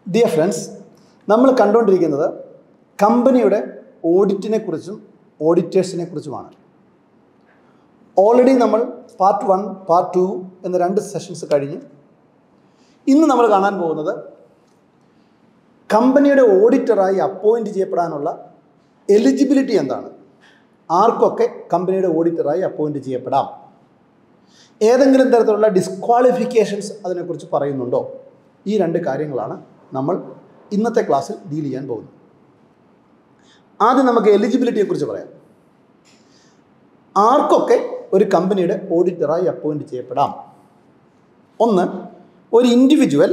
Dear friends നമ്മൾ കണ്ടുകൊണ്ടിരിക്കുന്നത് കമ്പനിയുടെ ഓഡിറ്റിനെ കുറിച്ചും ഓഡിറ്റേഴ്സിനെ കുറിച്ചുമാണ് ഓൾറെഡി നമ്മൾ പാർട്ട് വൺ പാർട്ട് ടു എന്ന രണ്ട് സെഷൻസ് കഴിഞ്ഞ് ഇന്ന് നമ്മൾ കാണാൻ പോകുന്നത് കമ്പനിയുടെ ഓഡിറ്ററായി അപ്പോയിൻറ്റ് ചെയ്യപ്പെടാനുള്ള എലിജിബിലിറ്റി എന്താണ് ആർക്കൊക്കെ കമ്പനിയുടെ ഓഡിറ്ററായി അപ്പോയിൻറ്റ് ചെയ്യപ്പെടാം ഏതെങ്കിലും തരത്തിലുള്ള ഡിസ്ക്വാളിഫിക്കേഷൻസ് അതിനെക്കുറിച്ച് പറയുന്നുണ്ടോ ഈ രണ്ട് കാര്യങ്ങളാണ് നമ്മൾ ഇന്നത്തെ ക്ലാസ്സിൽ ഡീൽ ചെയ്യാൻ പോകുന്നത് ആദ്യം നമുക്ക് എലിജിബിലിറ്റിയെക്കുറിച്ച് പറയാം ആർക്കൊക്കെ ഒരു കമ്പനിയുടെ ഓഡിറ്ററായി അപ്പോയിൻറ്റ് ചെയ്യപ്പെടാം ഒന്ന് ഒരു individual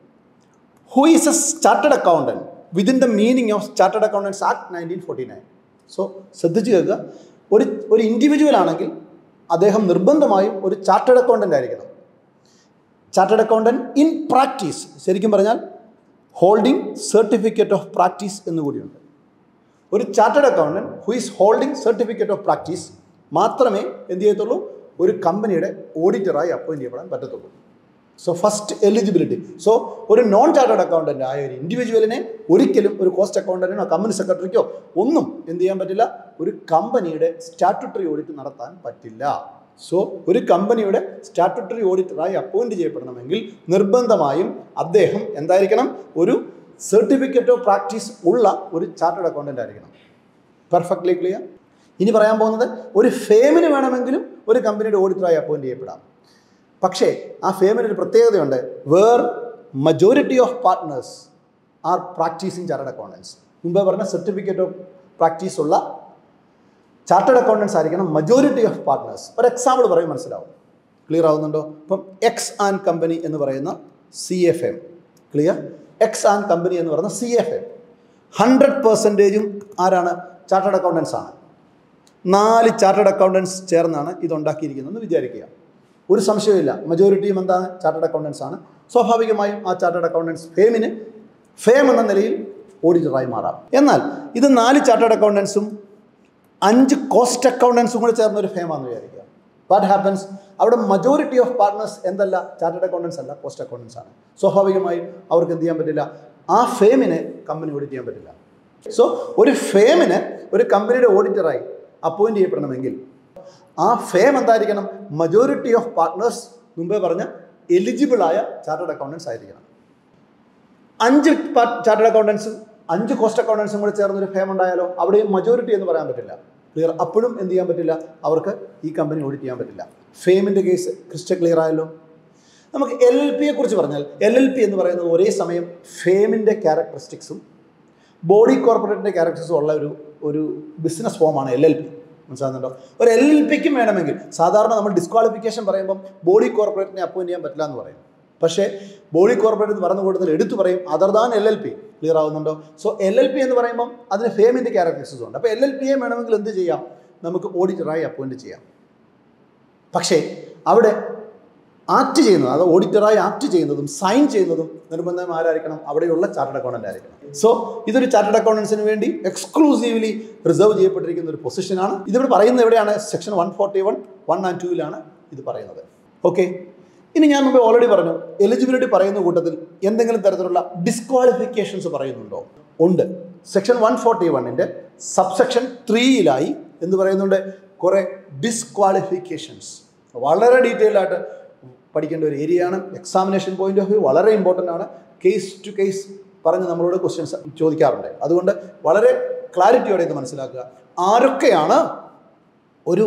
who is a chartered accountant within the meaning of chartered accountants act nineteen forty nine so ശ്രദ്ധിച്ചു കേൾക്കുക ഒരു ഒരു ഇൻഡിവിജ്വൽ ആണെങ്കിൽ അദ്ദേഹം നിർബന്ധമായും ഒരു ചാർട്ടഡ് അക്കൗണ്ടൻ്റ് ആയിരിക്കണം ചാർട്ടഡ് അക്കൗണ്ടൻറ്റ് ഇൻ പ്രാക്ടീസ് ശരിക്കും പറഞ്ഞാൽ ഹോൾഡിംഗ് സർട്ടിഫിക്കറ്റ് ഓഫ് പ്രാക്ടീസ് എന്നുകൂടിയുണ്ട് ഒരു chartered accountant who is holding certificate of practice മാത്രമേ എന്ത് ചെയ്യത്തുള്ളൂ ഒരു കമ്പനിയുടെ ഓഡിറ്ററായി അപ്പോയിൻറ്റ് ചെയ്യപ്പെടാൻ പറ്റത്തുള്ളൂ സോ ഫസ്റ്റ് എലിജിബിലിറ്റി സോ ഒരു നോൺ ചാർട്ടേഡ് അക്കൗണ്ടൻ്റ് ആയ ഒരു ഇൻഡിവിജ്വലിനെ ഒരിക്കലും ഒരു കോസ്റ്റ് അക്കൗണ്ടൻറ്റിനോ കമ്പനി സെക്രട്ടറിക്കോ ഒന്നും എന്ത് ചെയ്യാൻ പറ്റില്ല ഒരു കമ്പനിയുടെ സ്റ്റാറ്റുട്ടറി ഓഡിറ്റ് നടത്താൻ പറ്റില്ല സോ ഒരു കമ്പനിയുടെ സ്റ്റാറ്റുട്ടറി ഓഡിറ്ററായി അപ്പോയിൻറ്റ് ചെയ്യപ്പെടണമെങ്കിൽ നിർബന്ധമായും അദ്ദേഹം എന്തായിരിക്കണം ഒരു സർട്ടിഫിക്കറ്റ് ഓഫ് പ്രാക്ടീസ് ഉള്ള ഒരു ചാർട്ടേഡ് അക്കൗണ്ടൻ്റ് ആയിരിക്കണം പെർഫെക്റ്റ്ലി ക്ലിയർ ഇനി പറയാൻ പോകുന്നത് ഒരു ഫേമിന് വേണമെങ്കിലും ഒരു കമ്പനിയുടെ ഓഡിറ്ററായി അപ്പോയിൻറ്റ് ചെയ്യപ്പെടാം പക്ഷേ ആ ഫേമിന് ഒരു പ്രത്യേകതയുണ്ട് where majority of partners are practising chartered accountants മുമ്പേ പറഞ്ഞ സർട്ടിഫിക്കറ്റ് ഓഫ് പ്രാക്ടീസ് ഉള്ള ചാർട്ടേഡ് അക്കൗണ്ടൻസ് ആയിരിക്കണം മജോറിറ്റി ഓഫ് പാർട്ട്നേഴ്സ് ഒരു എക്സാമ്പിൾ പറയും മനസ്സിലാവും ക്ലിയർ ആവുന്നുണ്ടോ ഇപ്പം എക്സ് ആൻഡ് കമ്പനി എന്ന് പറയുന്ന C F M clear X and company എന്ന് പറയുന്ന സി എഫ് എം ഹൺഡ്രഡ് പെർസെൻറ്റേജും ആരാണ് ചാർട്ടേഡ് അക്കൗണ്ടൻസ് ആണ് നാല് ചാർട്ടേഡ് അക്കൗണ്ടൻസ് ചേർന്നാണ് ഇത് ഉണ്ടാക്കിയിരിക്കുന്നതെന്ന് വിചാരിക്കുക ഒരു സംശയമില്ല മജോറിറ്റിയും എന്താണ് ചാർട്ടേഡ് അക്കൗണ്ടൻസ് ആണ് സ്വാഭാവികമായും ആ ചാർട്ടേഡ് അക്കൗണ്ടൻസ് ഫേമിന് ഫേം എന്ന നിലയിൽ ഓഡിറ്ററായി മാറാം എന്നാൽ ഇത് നാല് ചാർട്ടേഡ് അക്കൗണ്ടൻസും അഞ്ച് കോസ്റ്റ് അക്കൗണ്ടൻസും കൂടെ ചേർന്ന ഒരു ഫേമാണെന്ന് വിചാരിക്കുക വാട്ട് ഹാപ്പൻസ് അവിടെ മജോറിറ്റി ഓഫ് പാർട്ട്നേഴ്സ് എന്തല്ല ചാർട്ടേഡ് അക്കൗണ്ടൻസ് അല്ല കോസ്റ്റ് അക്കൗണ്ടൻസ് ആണ് സ്വാഭാവികമായും അവർക്ക് എന്ത് ചെയ്യാൻ പറ്റില്ല ആ ഫേമിനെ കമ്പനി ഓഡിറ്റ് ചെയ്യാൻ പറ്റില്ല സോ ഒരു ഫേമിന് ഒരു കമ്പനിയുടെ ഓഡിറ്ററായി അപ്പോയിൻറ്റ് ചെയ്യപ്പെടണമെങ്കിൽ ആ ഫേം എന്തായിരിക്കണം മജോറിറ്റി ഓഫ് പാർട്ട്നേഴ്സ് മുമ്പേ പറഞ്ഞ എലിജിബിളായ ചാർട്ടേഡ് അക്കൗണ്ടൻസ് ആയിരിക്കണം അഞ്ച് ചാർട്ടേഡ് അക്കൗണ്ടൻസും അഞ്ച് കോസ്റ്റ് അക്കൗണ്ടൻസും കൂടെ ചേർന്നൊരു ഫേം ഉണ്ടായാലോ അവിടെയും മജോറിറ്റി എന്ന് പറയാൻ പറ്റില്ല ക്ലിയർ അപ്പോഴും എന്ത് ചെയ്യാൻ പറ്റില്ല അവർക്ക് ഈ കമ്പനി ഓഡിറ്റ് ചെയ്യാൻ പറ്റില്ല ഫേമിൻ്റെ കേസ് ക്രിസ്റ്റൽ ക്ലിയർ ആയല്ലോ നമുക്ക് എൽ എൽ പിയെ കുറിച്ച് പറഞ്ഞാൽ എൽ എൽ പി എന്ന് പറയുന്നത് ഒരേ സമയം ഫേമിൻ്റെ ക്യാരക്ടറിസ്റ്റിക്സും ബോഡി കോർപ്പറേറ്റിൻ്റെ ക്യാരക്ടറിസ്റ്റും ഉള്ള ഒരു ഒരു ബിസിനസ് ഫോമാണ് എൽ എൽ പി മനസ്സിലാകുന്നുണ്ടോ ഒരു എൽ എൽ പിക്കും വേണമെങ്കിൽ സാധാരണ നമ്മൾ ഡിസ്ക്വാളിഫിക്കേഷൻ പറയുമ്പം ബോഡി കോർപ്പറേറ്റിനെ അപ്പോയിൻറ്റ് ചെയ്യാൻ പറ്റില്ല എന്ന് പറയും പക്ഷേ ബോഡി കോർപ്പറേറ്റ് എന്ന് പറഞ്ഞ കൂടുതൽ എടുത്തു പറയും other than L L P clear ആവുന്നുണ്ടോ സോ എൽ എൽ പി എന്ന് പറയുമ്പം അതിന് ഫേമിൻ്റെ ക്യാരക്ടറിസ്റ്റിക്സ് ഉണ്ട് അപ്പോൾ എൽ എൽ പിയെ വേണമെങ്കിൽ എന്ത് ചെയ്യാം നമുക്ക് ഓഡിറ്ററായി അപ്പോയിൻറ്റ് ചെയ്യാം പക്ഷേ അവിടെ ആക്ട് ചെയ്യുന്നത് അത് ഓഡിറ്ററായി ആക്ട് ചെയ്യുന്നതും സൈൻ ചെയ്യുന്നതും നിർബന്ധം ആരായിരിക്കണം അവിടെയുള്ള ചാർട്ടേഡ് അക്കൗണ്ടൻ്റ് ആയിരിക്കണം സോ ഇതൊരു ചാർട്ടേഡ് അക്കൗണ്ടൻസിന് വേണ്ടി എക്സ്ക്ലൂസീവ്ലി റിസർവ് ചെയ്യപ്പെട്ടിരിക്കുന്ന ഒരു പൊസിഷനാണ് ഇതിവിടെ പറയുന്നത് എവിടെയാണ് section one forty one one and ടൂവിലാണ് ഇത് പറയുന്നത് ഓക്കെ ഇനി ഞാൻ മുമ്പ് ഓൾറെഡി പറഞ്ഞു എലിജിബിലിറ്റി പറയുന്ന കൂട്ടത്തിൽ എന്തെങ്കിലും തരത്തിലുള്ള ഡിസ്ക്വാളിഫിക്കേഷൻസ് പറയുന്നുണ്ടോ ഉണ്ട് സെക്ഷൻ വൺ ഫോർട്ടി വണ്ണിൻ്റെ സബ്സെക്ഷൻ ത്രീയിലായി എന്ന് പറയുന്നുണ്ട് കുറേ ഡിസ്ക്വാളിഫിക്കേഷൻസ് വളരെ ഡീറ്റെയിൽഡ് ആയിട്ട് പഠിക്കേണ്ട ഒരു ഏരിയയാണ് എക്സാമിനേഷൻ പോയിന്റ് ഓഫ് വ്യൂ വളരെ ഇമ്പോർട്ടൻ്റ് ആണ് കേസ് ടു കേസ് പറഞ്ഞ് നമ്മളോട് ക്വസ്റ്റ്യൻസ് ചോദിക്കാറുണ്ട് അതുകൊണ്ട് വളരെ ക്ലാരിറ്റിയോടെ ഇത് മനസ്സിലാക്കുക ആരൊക്കെയാണ് ഒരു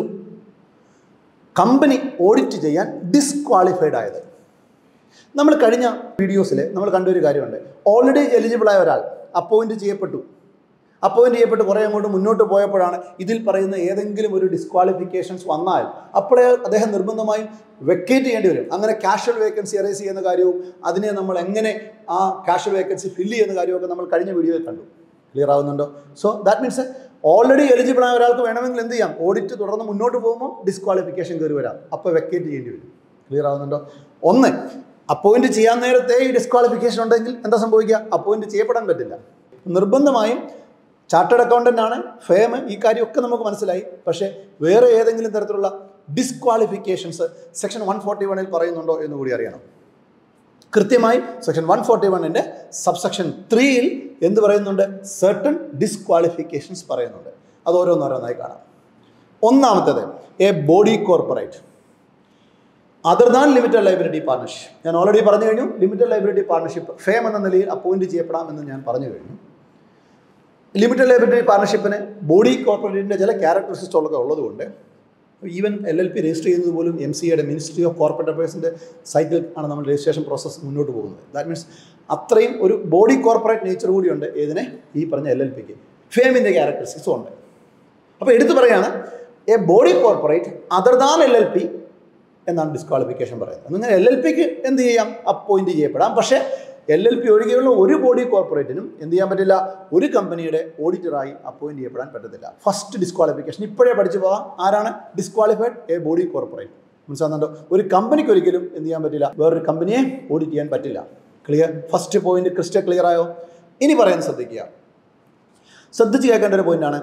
കമ്പനി ഓഡിറ്റ് ചെയ്യാൻ ഡിസ്ക്വാളിഫൈഡ് ആയത് നമ്മൾ കഴിഞ്ഞ വീഡിയോസിൽ നമ്മൾ കണ്ടൊരു കാര്യമുണ്ട് ഓൾറെഡി എലിജിബിളായ ഒരാൾ അപ്പോയിൻറ്റ് ചെയ്യപ്പെട്ടു അപ്പോയിൻറ്റ് ചെയ്യപ്പെട്ട് കുറേ അങ്ങോട്ട് മുന്നോട്ട് പോയപ്പോഴാണ് ഇതിൽ പറയുന്ന ഏതെങ്കിലും ഒരു ഡിസ്ക്വാളിഫിക്കേഷൻസ് വന്നാൽ അപ്പോഴേ അദ്ദേഹം നിർബന്ധമായും വെക്കേറ്റ് ചെയ്യേണ്ടി വരും അങ്ങനെ കാഷ്വൽ വേക്കൻസി അറേസ് ചെയ്യുന്ന കാര്യവും അതിനെ നമ്മൾ എങ്ങനെ ആ കാഷ്വൽ വേക്കൻസി ഫില്ല് ചെയ്യുന്ന കാര്യമൊക്കെ നമ്മൾ കഴിഞ്ഞ വീഡിയോയിൽ കണ്ടു ക്ലിയർ ആവുന്നുണ്ടോ so that means already eligible ആയ ഒരാൾക്ക് വേണമെങ്കിൽ എന്ത് ചെയ്യാം ഓഡിറ്റ് തുടർന്ന് മുന്നോട്ട് പോകുമ്പോൾ ഡിസ്ക്വാളിഫിക്കേഷൻ കയറി വരാം അപ്പോൾ വെക്കേറ്റ് ചെയ്യേണ്ടി വരും ക്ലിയർ ആവുന്നുണ്ടോ ഒന്ന് അപ്പോയിൻറ്റ് ചെയ്യാൻ നേരത്തെ ഈ ഡിസ്ക്വാളിഫിക്കേഷൻ ഉണ്ടെങ്കിൽ എന്താ സംഭവിക്കുക അപ്പോയിൻറ്റ് ചെയ്യപ്പെടാൻ പറ്റില്ല നിർബന്ധമായും ചാർട്ടേഡ് അക്കൗണ്ടൻ്റ് ആണ് ഫേം ഈ കാര്യമൊക്കെ നമുക്ക് മനസ്സിലായി പക്ഷേ വേറെ ഏതെങ്കിലും തരത്തിലുള്ള ഡിസ്ക്വാളിഫിക്കേഷൻസ് സെക്ഷൻ വൺ ഫോർട്ടി വണ്ണിൽ പറയുന്നുണ്ടോ എന്ന് കൂടി അറിയണം കൃത്യമായി സെക്ഷൻ വൺ ഫോർട്ടി വണ്ണിൻ്റെ സബ്സെക്ഷൻ ത്രീയിൽ എന്ത് പറയുന്നുണ്ട് സർട്ടൺ ഡിസ്ക്വാളിഫിക്കേഷൻസ് പറയുന്നുണ്ട് അത് ഓരോന്നോരോന്നായി കാണാം ഒന്നാമത്തേത് a body corporate other than limited liability partnership ഞാൻ ഓൾറെഡി പറഞ്ഞു കഴിഞ്ഞു ലിമിറ്റഡ് ലൈബിലിറ്റി പാർട്ണർഷിപ്പ് ഫേം എന്ന നിലയിൽ അപ്പോയിന്റ് ചെയ്യപ്പെടാമെന്ന് ഞാൻ പറഞ്ഞു കഴിഞ്ഞു ലിമിറ്റഡ് ലൈബിലിറ്റി പാർട്ണർഷിപ്പിന് ബോഡി കോർപ്പറേറ്റിൻ്റെ ചില ക്യാരക്ടറിസ്റ്റിക്സ് ഉള്ളത് ഉള്ളതുകൊണ്ട് even L L P register ചെയ്യുന്നത് പോലും എം സി എയുടെ മിനിസ്ട്രി ഓഫ് കോർപ്പറേറ്റ് അഫയേഴ്സിൻ്റെ സൈറ്റിൽ ആണ് നമ്മൾ രജിസ്ട്രേഷൻ പ്രോസസ്സ് മുന്നോട്ട് പോകുന്നത് ദാറ്റ് മീൻസ് അത്രയും ഒരു ബോഡി കോർപ്പറേറ്റ് നേച്ചർ കൂടിയുണ്ട് ഏതിനെ ഈ പറഞ്ഞ എൽ എൽ പിക്ക് ഫേമിൻ്റെ ക്യാരക്ടറിസ്റ്റിക്സും ഉണ്ട് അപ്പോൾ എടുത്തു പറയാണ് a body corporate other than L L P എന്നാണ് ഡിസ്ക്വാളിഫിക്കേഷൻ പറയുന്നത് അങ്ങനെ എൽ എൽ പിക്ക് എന്ത് ചെയ്യാം അപ്പോയിന്റ് ചെയ്യപ്പെടാം പക്ഷേ എൽ എൽ പി ഒഴികെയുള്ള ഒരു ബോഡി കോർപ്പറേറ്റിനും എന്ത് ചെയ്യാൻ പറ്റില്ല ഒരു കമ്പനിയുടെ ഓഡിറ്ററായി അപ്പോയിന്റ് ചെയ്യപ്പെടാൻ പറ്റത്തില്ല ഫസ്റ്റ് ഡിസ്ക്വാളിഫിക്കേഷൻ ഇപ്പോഴേ പഠിച്ചു പോകാം ആരാണ് ഡിസ്ക്വാളിഫൈഡ് എ ബോഡി കോർപ്പറേറ്റ് മനസ്സിലാകുന്നുണ്ടോ ഒരു കമ്പനിക്ക് ഒരിക്കലും എന്ത് ചെയ്യാൻ പറ്റില്ല വേറൊരു കമ്പനിയെ ഓഡിറ്റ് ചെയ്യാൻ പറ്റില്ല clear first point crystal clear ആയോ ഇനി പറയാൻ ശ്രദ്ധിക്കുക ശ്രദ്ധിച്ച് കേൾക്കേണ്ട ഒരു പോയിന്റാണ്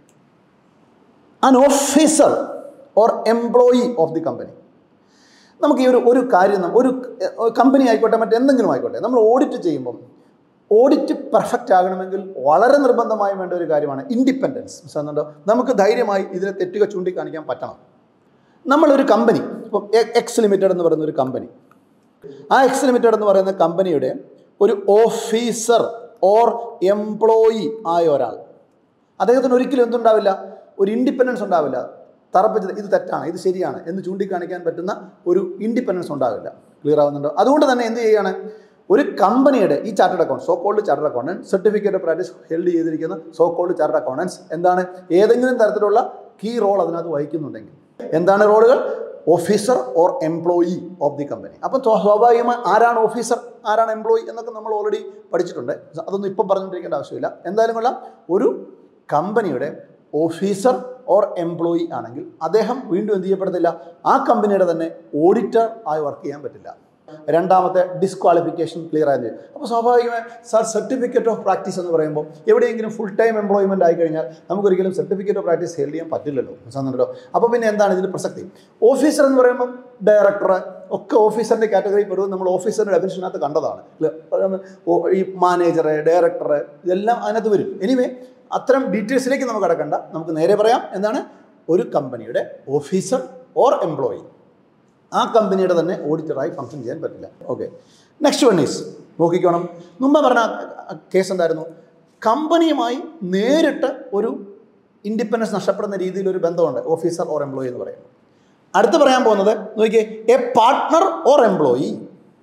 an officer or employee of the company നമുക്ക് ഈ ഒരു ഒരു കാര്യം നം- ഒരു കമ്പനി ആയിക്കോട്ടെ മറ്റെന്തെങ്കിലും ആയിക്കോട്ടെ നമ്മൾ ഓഡിറ്റ് ചെയ്യുമ്പം ഓഡിറ്റ് പെർഫെക്റ്റ് ആകണമെങ്കിൽ വളരെ നിർബന്ധമായും വേണ്ട ഒരു കാര്യമാണ് ഇൻഡിപെൻഡൻസ് മനസ്സിലാകുന്നുണ്ടോ നമുക്ക് ധൈര്യമായി ഇതിനെ തെറ്റുക ചൂണ്ടിക്കാണിക്കാൻ പറ്റണം നമ്മളൊരു കമ്പനി ഇപ്പം എ- എക്സ് ലിമിറ്റഡ് എന്ന് പറയുന്ന ഒരു കമ്പനി ആ എക്സ് ലിമിറ്റഡ് എന്ന് പറയുന്ന കമ്പനിയുടെ ഒരു ഓഫീസർ ഓർ എംപ്ലോയി ആയ ഒരാൾ അദ്ദേഹത്തിന് ഒരിക്കലും എന്തുണ്ടാവില്ല ഒരു ഇൻഡിപെൻഡൻസ് ഉണ്ടാവില്ല തറപ്പിച്ചത് ഇത് തെറ്റാണ് ഇത് ശരിയാണ് എന്ന് ചൂണ്ടിക്കാണിക്കാൻ പറ്റുന്ന ഒരു ഇൻഡിപെൻഡൻസ് ഉണ്ടാവില്ല ക്ലിയർ ആവുന്നുണ്ടോ അതുകൊണ്ട് തന്നെ എന്ത് ചെയ്യുകയാണ് ഒരു കമ്പനിയുടെ ഈ chartered account so called chartered accountant certificate of practice held ചെയ്തിരിക്കുന്ന സോ കോൾഡ് ചാർട്ടേഡ് അക്കൗണ്ടൻസ് എന്താണ് ഏതെങ്കിലും തരത്തിലുള്ള കീ റോൾ അതിനകത്ത് വഹിക്കുന്നുണ്ടെങ്കിൽ എന്താണ് റോളുകൾ officer or employee of the company അപ്പം സ്വാ- സ്വാഭാവികമായി ആരാണ് ഓഫീസർ ആരാണ് എംപ്ലോയി എന്നൊക്കെ നമ്മൾ ഓൾറെഡി പഠിച്ചിട്ടുണ്ട് അതൊന്നും ഇപ്പം പറഞ്ഞുകൊണ്ടിരിക്കേണ്ട ആവശ്യമില്ല എന്തായാലും കൊള്ളാം ഒരു കമ്പനിയുടെ ഓഫീസർ ഓർ എംപ്ലോയി ആണെങ്കിൽ അദ്ദേഹം വീണ്ടും എന്ത് ചെയ്യപ്പെടത്തില്ല ആ കമ്പനിയുടെ തന്നെ ഓഡിറ്റർ ആയി വർക്ക് ചെയ്യാൻ പറ്റില്ല രണ്ടാമത്തെ ഡിസ്ക്വാളിഫിക്കേഷൻ ക്ലിയർ ആയത് അപ്പോൾ സ്വാഭാവികമായി സാർ സർട്ടിഫിക്കറ്റ് ഓഫ് പ്രാക്ടീസ് എന്ന് പറയുമ്പോൾ എവിടെയെങ്കിലും ഫുൾ ടൈം എംപ്ലോയ്മെൻ്റ് ആയി കഴിഞ്ഞാൽ നമുക്കൊരിക്കലും സർട്ടിഫിക്കറ്റ് ഓഫ് പ്രാക്ടീസ് ഹെൽഡ് ചെയ്യാൻ പറ്റില്ലല്ലോ മനസ്സിലാകുന്നുണ്ടോ അപ്പോൾ പിന്നെ എന്താണ് ഇതിന് പ്രസക്തി ഓഫീസർ എന്ന് പറയുമ്പോൾ ഡയറക്ടർ ഒക്കെ ഓഫീസറിൻ്റെ കാറ്റഗറി പെടും നമ്മൾ ഓഫീസറിൻ്റെ ഡെഫിനിഷനകത്ത് കണ്ടതാണ് ഓ- ഈ മാനേജർ ഡയറക്ടർ ഇതെല്ലാം അതിനകത്ത് വരും എനിവേ അത്തരം ഡീറ്റെയിൽസിലേക്ക് നമുക്ക് കടക്കണ്ട നമുക്ക് നേരെ പറയാം എന്താണ് ഒരു കമ്പനിയുടെ ഓഫീസർ ഓർ എംപ്ലോയി ആ കമ്പനിയുടെ തന്നെ ഓഡിറ്ററായി ഫംഗ്ഷൻ ചെയ്യാൻ പറ്റില്ല ഓക്കെ നെക്സ്റ്റ് വൺ ഈസ് നോക്കിക്കോണം മുമ്പ് പറഞ്ഞ കേസ് എന്തായിരുന്നു കമ്പനിയുമായി നേരിട്ട് ഒരു ഇൻഡിപെൻഡൻസ് നഷ്ടപ്പെടുന്ന രീതിയിൽ ഒരു ബന്ധമുണ്ട് ഓഫീസർ ഓർ എംപ്ലോയി എന്ന് പറയുന്നത് അടുത്ത് പറയാൻ പോകുന്നത് നോക്കിയേ a partner or employee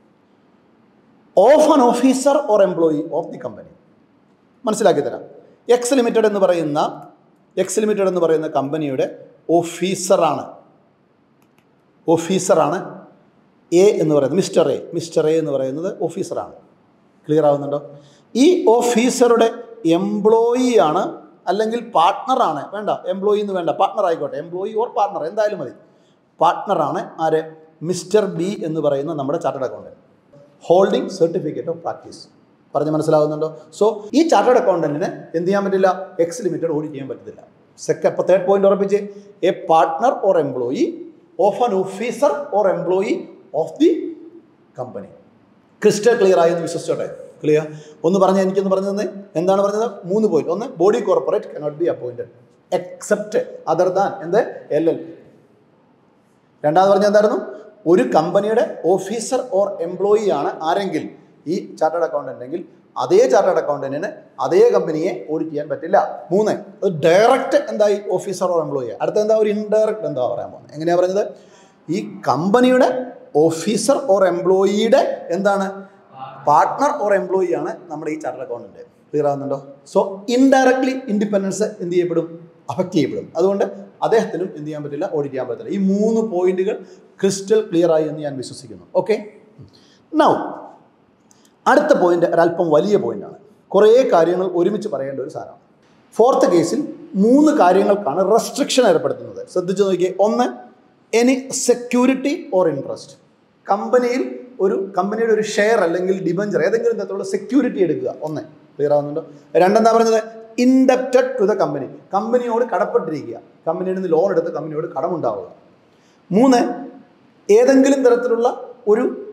of an officer or employee of the company മനസ്സിലാക്കി തരാം എക്സ് ലിമിറ്റഡ് എന്ന് പറയുന്ന എക്സ് ലിമിറ്റഡ് എന്ന് പറയുന്ന കമ്പനിയുടെ ഓഫീസറാണ് ഓഫീസറാണ് എ എന്ന് പറയുന്നത് മിസ്റ്റർ എ മിസ്റ്റർ എ എന്ന് പറയുന്നത് ഓഫീസറാണ് ക്ലിയർ ആവുന്നുണ്ടോ ഈ ഓഫീസറുടെ എംപ്ലോയി ആണ് അല്ലെങ്കിൽ പാർട്ട്ണറാണ് വേണ്ട എംപ്ലോയി എന്ന് വേണ്ട പാർട്ട്ണർ ആയിക്കോട്ടെ എംപ്ലോയി ഓർ പാർട്ട്ണർ എന്തായാലും മതി പാർട്ട്ണറാണ് ആര് മിസ്റ്റർ ബി എന്ന് പറയുന്ന നമ്മുടെ chartered accountant holding certificate of practice പറഞ്ഞ് മനസ്സിലാവുന്നുണ്ടോ സോ ഈ ചാർട്ടേഡ് അക്കൗണ്ടന്റിന് എന്ത് ചെയ്യാൻ പറ്റില്ല എക്സ് ലിമിറ്റഡ് ഓഡിറ്റ് ചെയ്യാൻ പറ്റത്തില്ല സെക്കൻഡ് ഇപ്പോൾ തേർഡ് പോയിന്റ് ഉറപ്പിച്ച് a partner or employee of an officer or employee of the company crystal clear ആയി എന്ന് വിശ്വസിച്ചോട്ടെ ക്ലിയർ ഒന്ന് പറഞ്ഞ എനിക്കൊന്ന് പറഞ്ഞു തന്നെ എന്താണ് പറഞ്ഞത് മൂന്ന് പോയിന്റ് ഒന്ന് body corporate cannot be appointed except other than എന്ത് എൽ എൽ രണ്ടാമത് പറഞ്ഞ എന്തായിരുന്നു ഒരു കമ്പനിയുടെ ഓഫീസർ ഓർ എംപ്ലോയി ആണ് ആരെങ്കിൽ ഈ ചാർട്ടേഡ് അക്കൗണ്ടന്റ് എങ്കിൽ അതേ ചാർട്ടേഡ് അക്കൗണ്ടന്റിന് അതേ കമ്പനിയെ ഓഡിറ്റ് ചെയ്യാൻ പറ്റില്ല മൂന്ന് അത് ഡയറക്റ്റ് എന്തായി ഓഫീസർ ഓർ എംപ്ലോയി അടുത്ത എന്താ ഒരു ഇൻഡയറക്റ്റ് എന്താ പറയാൻ പോകുന്നത് എങ്ങനെയാ പറഞ്ഞത് ഈ കമ്പനിയുടെ ഓഫീസർ ഓർ എംപ്ലോയിയുടെ എന്താണ് പാർട്ട്ണർ ഓർ എംപ്ലോയി ആണ് നമ്മുടെ ഈ ചാർട്ടേഡ് അക്കൗണ്ടന്റ് ക്ലിയർ ആവുന്നുണ്ടോ സോ ഇൻഡയറക്ട്ലി ഇൻഡിപെൻഡൻസ് എന്ത് ചെയ്യപ്പെടും അഫക്റ്റ് ചെയ്യപ്പെടും അതുകൊണ്ട് അദ്ദേഹത്തിനും എന്ത് ചെയ്യാൻ പറ്റില്ല ഓഡിറ്റ് ചെയ്യാൻ പറ്റില്ല ഈ മൂന്ന് പോയിന്റുകൾ ക്രിസ്റ്റൽ ക്ലിയർ ആയി എന്ന് ഞാൻ വിശ്വസിക്കുന്നു ഓക്കെ നൗ അടുത്ത പോയിന്റ് ഒരല്പം വലിയ പോയിന്റാണ് കുറേ കാര്യങ്ങൾ ഒരുമിച്ച് പറയേണ്ട ഒരു സാധനമാണ് ഫോർത്ത് കേസിൽ മൂന്ന് കാര്യങ്ങൾക്കാണ് റെസ്ട്രിക്ഷൻ ഏർപ്പെടുത്തുന്നത് ശ്രദ്ധിച്ചു നോക്കിയേ ഒന്ന് എനി സെക്യൂരിറ്റി ഓർ ഇൻട്രസ്റ്റ് കമ്പനിയിൽ ഒരു കമ്പനിയുടെ ഒരു ഷെയർ അല്ലെങ്കിൽ ഡിബഞ്ചർ ഏതെങ്കിലും തരത്തിലുള്ള സെക്യൂരിറ്റി എടുക്കുക ഒന്ന് ക്ലിയർ ആവുന്നുണ്ടോ രണ്ടെന്താ പറഞ്ഞത് ഇൻഡപ്റ്റഡ് ടു ദ കമ്പനി കമ്പനിയോട് കടപ്പെട്ടിരിക്കുക കമ്പനിയിൽ നിന്ന് ലോൺ എടുത്ത് കമ്പനിയോട് കടമുണ്ടാവുക മൂന്ന് ഏതെങ്കിലും തരത്തിലുള്ള ഒരു